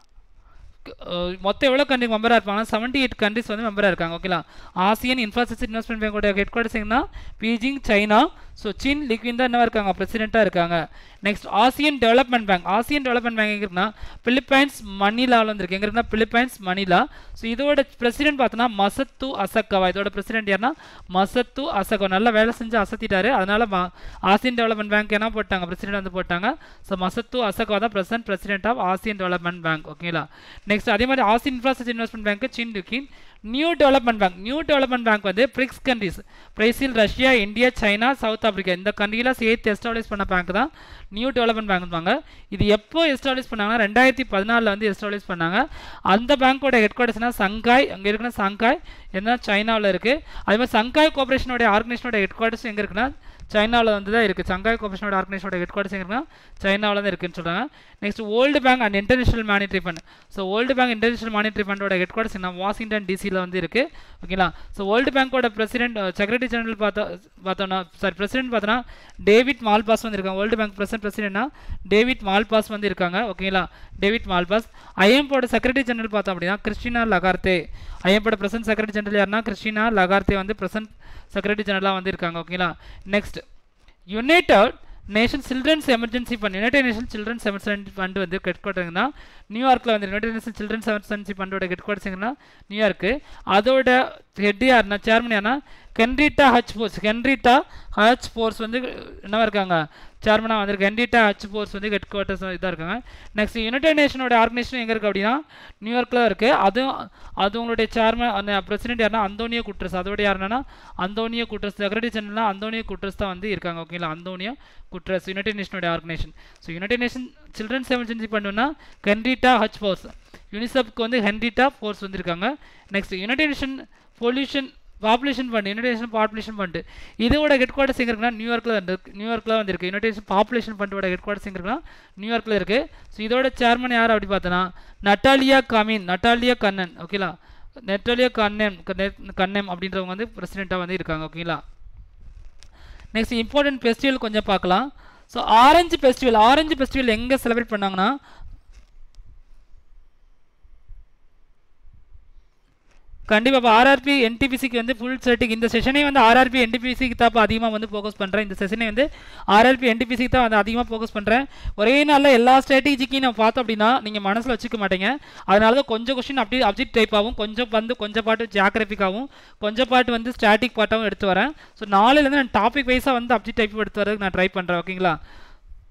மொத்தம் எவ்வளோ கண்ட்ரி மெம்பராக இருப்பாங்கன்னா செவன்ட்டி எயிட் கண்ட்ரிஸ் வந்து மெம்பராக இருக்காங்க ஓகேங்களா ஆசியன் இன்ஃப்ராஸ்ட்ரக்சர் இன்வெஸ்ட்மெண்ட் பேங்கோட ஹெட் குவார்ட்டர்ஸ் எங்கன்னா Beijing China so Jin Liqun தான் என்ன இருக்காங்க பிரசிடெண்ட்டாக இருக்காங்க next Asian development bank Asian development bank எங்கே இருக்குன்னா பிலிப்பைன்ஸ் மணிலாவில் வந்துருக்கு எங்கே இருக்குன்னா பிலிப்பைன்ஸ் மணிலா ஸோ இதோட பிரசிடென்ட் பார்த்தோன்னா மசத்து அசக்கவா இதோட பிரசிடென்ட் யாருன்னா மசத்து அசக்கவா நல்லா வேலை செஞ்சு அசத்திட்டாரு அதனால ம ஆசியன் டெவலப்மெண்ட் பேங்க் என்ன போட்டாங்க பிரசிடென்ட் வந்து போட்டாங்க ஸோ மசத்து அசக்கவா தான் present president of Asian development bank ஓகேங்களா நெக்ஸ்ட் அதே மாதிரி Asian infrastructure investment bank Jin Liqun new development bank new development bank வந்து BRICS countries Brazil Russia India China South Africa இந்த கண்ட்ரியில் சேர்த்து எஸ்டாப்ளிஷ் பண்ண bank தான் நியூ டெவலப்மெண்ட் பேங்க் இது எப்போ எஸ்டாப்ளிஷ் பண்ணாங்கன்னா ரெண்டாயிரத்தி பதினாலில் வந்து எஸ்டாப்ளிஷ் பண்ணாங்க அந்த பேங்க்கோட ஹெட் குவார்ட்டர்ஸ்னா சங்காய் அங்கே இருக்குன்னா சங்காய் என்ன சைனாவில் இருக்குது அதே மாதிரி சங்காய் கோஆபரேஷனோட ஆர்கனைசேஷனோட ஹெட் குவார்ட்டர்ஸ் எங்கே இருக்குன்னா சைனாவில் வந்து தான் இருக்குது சங்காய் கோஆபரேஷனோட ஆர்கனைசேஷனோட ஹெட் குவார்ட்டர்ஸ் எங்கே இருக்குன்னா சைனாவில் தான் இருக்குன்னு சொல்கிறாங்க next world bank and international monetary fund so world bank international monetary ஃபண்டோட ஹெட் குவார்ட்டர்ஸ் என்ன வாஷிங்டன் டிசியில் வந்து இருக்குது ஓகேங்களா ஸோ வேர்ல்டு பேங்க்கோட பிரசிடென்ட் செக்ரட்டரி ஜெனரல் பார்த்தா பார்த்தோம்னா சாரி பிரசிடென்ட் பார்த்தோன்னா டேவிட் மால்பாஸ் வந்து இருக்காங்க வேர்ல்டு பேங்க் பிரசன்ட் பிரசிடென்ட்னா டேவிட் மால்பாஸ் வந்து இருக்காங்க ஓகேங்களா டேவிட் மால்பாஸ் ஐஎம்போட செக்ரட்டரி ஜெனரல் பார்த்தோம் அப்படின்னா கிறிஸ்டினா லகார்த்தே ஐஎம்போட பிரசன்ட் செக்ரட்டரி ஜெனரல் யாருன்னா கிறிஸ்டினா லகார்த்தே வந்து பிரசன்ட் செக்ரட்டரி ஜெனரலாக வந்து இருக்காங்க ஓகேங்களா next united nation children's emergency fund united nation children's emergency fund வந்து ஹெட் குவார்ட்டருங்கன்னா நியூயார்க்கில் வந்து யுனைடெட் நேஷன் சில்ட்ரன்ஸ் எமர்ஜென்சி ஃபண்டோட ஹெட் குவார்ட்டர்ஸ் எங்கன்னா நியூயார்க்கு அதோட ஹெட் யாருன்னா சேர்மன் யாருன்னா Henrietta H Fore Henrietta H Fore வந்து என்னவா இருக்காங்க சேர்மனாக வந்திருக்கு கென்ரிட்டா ஹச் போர்ஸ் வந்து ஹெட் குவார்ட்டர்ஸ் இதாக இருக்காங்க நெக்ஸ்ட் யுனைடெட் நேஷனோட ஆர்கனைசேஷன் எங்கே இருக்குது அப்படின்னா நியூயார்க்கில் இருக்குது அதுவும் அது உங்களுடைய சேர்மன் அந்த பிரசிடென்ட் யாருன்னா அந்தோனியோ குட்ரஸ் அதோட யாருன்னா அந்தோனியோ குட்ரஸ் செக்ரட்டரி ஜெனரல்னா அந்தோனியோ குட்ரஸ் தான் வந்து இருக்காங்க ஓகேங்களா அந்தோனியோ குட்ரஸ் யுனைடெட் நேஷனோட organization so united nation children's emergency பண்ணுன்னா கென்ரிட்டா ஹச் ஃபோர்ஸ் யூனிசெஃப்க்கு வந்து ஹென்ரிட்டா ஃபோர்ஸ் வந்திருக்காங்க next united nation pollution population fund united nation population fund இதோட ஹெட் குவார்ட்டர்ஸ் எங்கே இருக்குன்னா நியூயார்க்கில் வந்து நியூயார்க்கில் வந்து இருக்குது யுனைடேஷன் பாப்புலேஷன் ஃபண்டோட ஹெட் குவார்ட்டர்ஸ் எங்கே இருக்குன்னா நியூயார்க்கில் இருக்குது ஸோ இதோட சேர்மன் யார் அப்படி பார்த்தோன்னா நட்டாலியா கமின் நட்டாலியா கண்ணன் ஓகேங்களா நெட்டாலியா கண்ணன் கண்ணம் அப்படின்றவங்க வந்து பிரசிடெண்ட்டாக வந்து இருக்காங்க ஓகேங்களா நெக்ஸ்ட் இம்பார்ட்டன்ட் ஃபெஸ்டிவல் கொஞ்சம் பார்க்கலாம் so orange festival orange festival எங்கே செலிப்ரேட் பண்ணாங்கன்னா கண்டிப்பாக இப்போ ஆர்ஆர்பி என்டிபிசிக்கு வந்து ஃபுல் செட்டிங் இந்த செஷனே வந்து ஆர்ஆர்பி என்டிபிசிக்கு தான் இப்போ அதிகமாக வந்து ஃபோக்கஸ் பண்ணுறேன் இந்த செஷனே வந்து ஆர்ஆர்பி என்டிபிசிக்கு தான் வந்து அதிகமாக ஃபோக்கஸ் பண்ணுறேன் ஒரே நாளில் எல்லா ஸ்ட்ராட்டஜிக்கையும் நம்ம பார்த்தோம் அப்படின்னா நீங்கள் மனசில் வச்சுக்க மாட்டீங்க அதனால தான் கொஞ்சம் கொஸ்டின் அப்படி அப்ஜெக்ட் டைப்பாகவும் கொஞ்சம் வந்து கொஞ்சம் பாட்டு ஜியாகிரபிக்காகவும் கொஞ்சம் பாட்டு வந்து ஸ்டாட்டிக் பாட்டாகவும் எடுத்து வரேன் ஸோ நாளையிலேருந்து நான் டாபிக் வைஸாக வந்து அப்ஜெக்ட் டைப் எடுத்து வரதுக்கு நான் ட்ரை பண்ணுறேன் ஓகேங்களா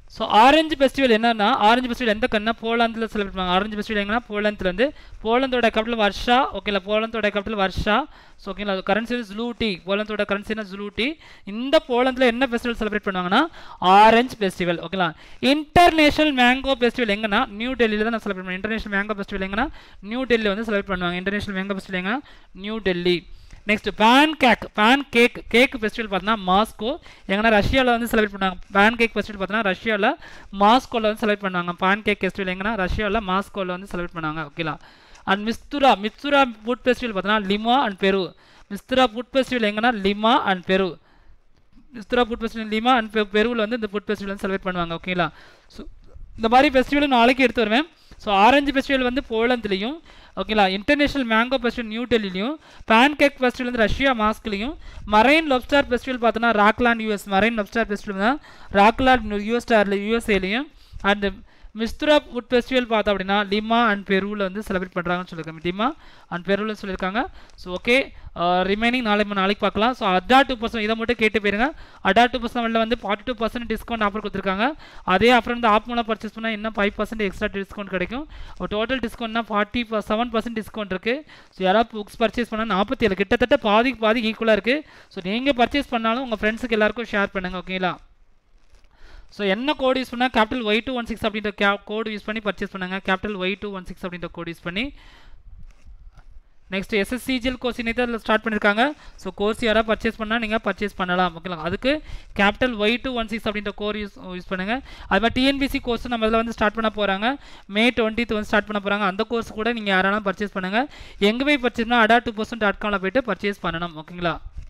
ஸோ ஆரஞ்சு ஃபெஸ்டிவல் என்னன்னா ஆரஞ்சு ஃபெஸ்டிவல் எந்த கண்ணா போலாந்தில் செலிப்ரேட் பண்ணுவாங்க ஆரஞ்சு ஃபெஸ்டிவல் எங்கன்னா போலாந்தில் வந்து போலந்தோட கேபிட்டல் வர்ஷா ஓகேங்களா போலந்தோட கேபிட்டல் வர்ஷா ஸோ ஓகேங்களா கரன்சி வந்து ஜுலூட்டி போலந்தோட கரன்சினா ஜுலூட்டி இந்த போலந்தில் என்ன ஃபெஸ்டிவல் செலிப்ரேட் பண்ணுவாங்கன்னா ஆரஞ்சு ஃபெஸ்டிவல் ஓகேங்களா இன்டர்நேஷனல் மேங்கோ ஃபெஸ்டிவல் எங்கன்னா நியூ டெல்லியில் தான் நான் செலிப்ரேட் பண்ணுவேன் இன்டர்நேஷனல் மேங்கோ ஃபெஸ்டிவல் எங்கன்னா நியூ டெல்லியில் வந்து செலிப்ரேட் பண்ணுவாங்க இன்டர்நேஷனல் மேங்கோ ஃபெஸ்டிவல் எங்கன்னா New Delhi next pan pancake pancake cake festival பார்த்தீங்கன்னா மாஸ்கோ எங்கன்னா ரஷ்யாவில் வந்து செலிப்ரேட் பண்ணுவாங்க பேன் கேக் ஃபெஸ்டிவல் பார்த்தீங்கன்னா ரஷ்யாவில் மாஸ்கோவில் வந்து செலிப்ரேட் பண்ணுவாங்க பேன் கேக் ஃபெஸ்டிவல் எங்கன்னா ரஷ்யாவில் மாஸ்கோவில் வந்து செலிப்ரேட் பண்ணுவாங்க ஓகேலா and Mistura Mistura food festival பார்த்தீங்கன்னா Lima and Peru Mistura food festival எங்கன்னா Lima and Peru Mistura food festival Lima and பெ பெருவில் வந்து இந்த ஃபுட் ஃபெஸ்டிவல் வந்து செலிப்ரேட் பண்ணுவாங்க ஓகேங்களா ஸோ இந்த மாதிரி ஃபெஸ்டிவல் நாளைக்கு எடுத்து வருவேன் ஸோ ஆரஞ்சு ஃபெஸ்டிவல் வந்து போலந்துலேயும் ஓகேங்களா இன்டர்நேஷனல் மேங்கோ ஃபெஸ்டிவல் நியூ டெல்லிலையும் பேன் கேக் ஃபெஸ்டிவல் வந்து ரஷ்யா மாஸ்க்லையும் மரைன் லொப்ஸ்டார் ஃபெஸ்டிவல் பார்த்தோன்னா Rockland US marine lobster festival தான் ராக்லாண்ட் யூஎஸ்டாரில் யூஎஸ்ஏலையும் அண்ட் மிஸ்துரா ஃபுட் ஃபெஸ்டிவல் பார்த்தோம் அப்படின்னா லிமா அண்ட் பெருவில் வந்து செலிப்ரேட் பண்ணுறாங்கன்னு சொல்லியிருக்காங்க லிமா அண்ட் பெருவில் சொல்லியிருக்காங்க ஸோ ஓகே ரிமைனிங் நாளை நாளைக்கு பார்க்கலாம் ஸோ அடா டூ பர்சன்ட் இதை மட்டும் கேட்டு போயிருங்க அடா டூ பர்சன்ட் வந்து forty two percent discount offer கொடுத்துருக்காங்க அதே அப்புறம் இந்த ஆப் மூலம் பர்ச்சேஸ் பண்ணால் இன்னும் ஃபைவ் பர்சன்ட் எக்ஸ்ட்ரா டிஸ்கவுண்ட் கிடைக்கும் டோட்டல் டிஸ்கவுண்ட்னா ஃபார்ட்டி செவன் பர்சன்ட் டிஸ்கவுண்ட் இருக்குது ஸோ யாராவது புக்ஸ் பர்ச்சேஸ் பண்ணால் நாற்பத்தி ஏழு கிட்டத்தட்ட பாதிக்கு பாதி ஈக்குவலாக இருக்குது ஸோ நீங்கள் பர்ச்சேஸ் பண்ணாலும் உங்கள் ஃப்ரெண்ட்ஸுக்கு எல்லாருக்கும் ஷேர் பண்ணுங்கள் ஓகேங்களா ஸோ என்ன கோட் யூஸ் பண்ணால் capital Y two one six அப்படின்ற கே கோடு யூஸ் பண்ணி பர்ச்சேஸ் பண்ணுங்கள் capital Y two one six அப்படின்ற கோட் யூஸ் பண்ணி நெக்ஸ்ட் எஸ்எஸ்சிஜிஎல் கோர்ஸ் இன்னைக்கு அதில் ஸ்டார்ட் பண்ணியிருக்காங்க ஸோ கோர்ஸ் யாராவது பர்ச்சேஸ் பண்ணால் நீங்கள் பர்ச்சேஸ் பண்ணலாம் ஓகேங்களா அதுக்கு capital Y two one six அப்படின்ற கோர் யூஸ் யூஸ் பண்ணுங்கள் அது மாதிரி டிஎன்பிசி கோர்ஸ் நம்ம இதில் வந்து ஸ்டார்ட் பண்ண போகிறாங்க மே டுவெண்ட்டித் வந்து ஸ்டார்ட் பண்ண போகிறாங்க அந்த கோர்ஸ் கூட நீங்கள் யாராலும் பர்ச்சேஸ் பண்ணுங்கள் எங்கே போய் பர்ச்சேஸ் பண்ணால் அடா டூ பர்சன்ட் டாட் காமில் போயிட்டு பர்ச்சேஸ் பண்ணணும் ஓகேங்களா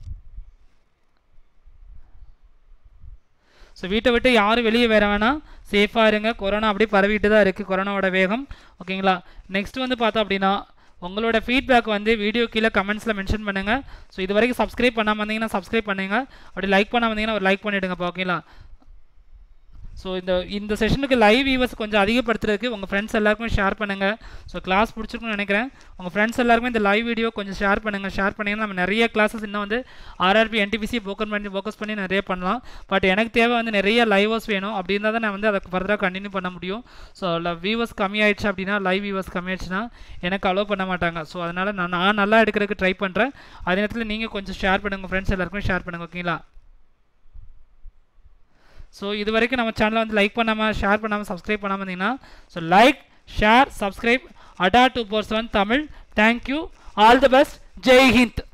ஸோ வீட்டை விட்டு யாரும் வெளியே வேற வேணாம் சேஃபாக இருங்க கொரோனா அப்படியே பரவிட்டு தான் இருக்குது கொரோனாவோட வேகம் ஓகேங்களா நெக்ஸ்ட் வந்து பார்த்தோம் அப்படின்னா உங்களோட ஃபீட்பேக் வந்து வீடியோ கீழே கமெண்ட்ஸில் மென்ஷன் பண்ணுங்கள் ஸோ இது வரைக்கும் சப்ஸ்கிரைப் பண்ணாமல் வந்தீங்கன்னா சப்ஸ்கிரைப் பண்ணுங்க அப்படி லைக் பண்ணாமல் வந்தீங்கன்னா ஒரு லைக் பண்ணிவிடுங்கப்பா ஓகேங்களா ஸோ இந்த இந்த செஷனுக்கு லைவ் வியூவர்ஸ் கொஞ்சம் அதிகப்படுத்துறதுக்கு உங்கள் ஃப்ரெண்ட்ஸ் எல்லாருக்கும் ஷேர் பண்ணுங்கள் ஸோ கிளாஸ் பிடிச்சிருக்குன்னு நினைக்கிறேன் உங்கள் ஃப்ரெண்ட்ஸ் எல்லாருக்குமே இந்த லைவ் வீடியோ கொஞ்சம் ஷேர் பண்ணுங்கள் ஷேர் பண்ணிங்கன்னா நம்ம நிறைய கிளாஸஸ் இன்னும் வந்து ஆர்ஆர்பி என்டிபிசி ஃபோக்கஸ் பண்ணி ஃபோக்கஸ் பண்ணி நிறைய பண்ணலாம் பட் எனக்கு தேவை வந்து நிறைய லைவர்ஸ் வேணும் அப்படி இருந்தால் தான் நான் வந்து அதை ஃபர்தராக கண்டினியூ பண்ண முடியும் ஸோ வியூவர்ஸ் கம்மியாயிடுச்சு அப்படின்னா லைவ் வியூவர்ஸ் கம்மியாயிடுச்சுன்னா எனக்கு அலோவ் பண்ண மாட்டாங்க ஸோ அதனால் நான் நான் நல்லா எடுக்கிறதுக்கு ட்ரை பண்ணுறேன் அதே நேரத்தில் நீங்கள் கொஞ்சம் ஷேர் பண்ணுங்கள் ஃப்ரெண்ட்ஸ் எல்லாருக்கும் ஷேர் பண்ணுங்கள் ஓகேங்களா ஸோ இது வரைக்கும் நம்ம சேனலை வந்து லைக் பண்ணாமல் ஷேர் பண்ணாமல் சப்ஸ்கிரைப் பண்ணாமல் இருந்தீங்கன்னா so like share subscribe Adda two four seven Tamil thank you all the best Jai Hind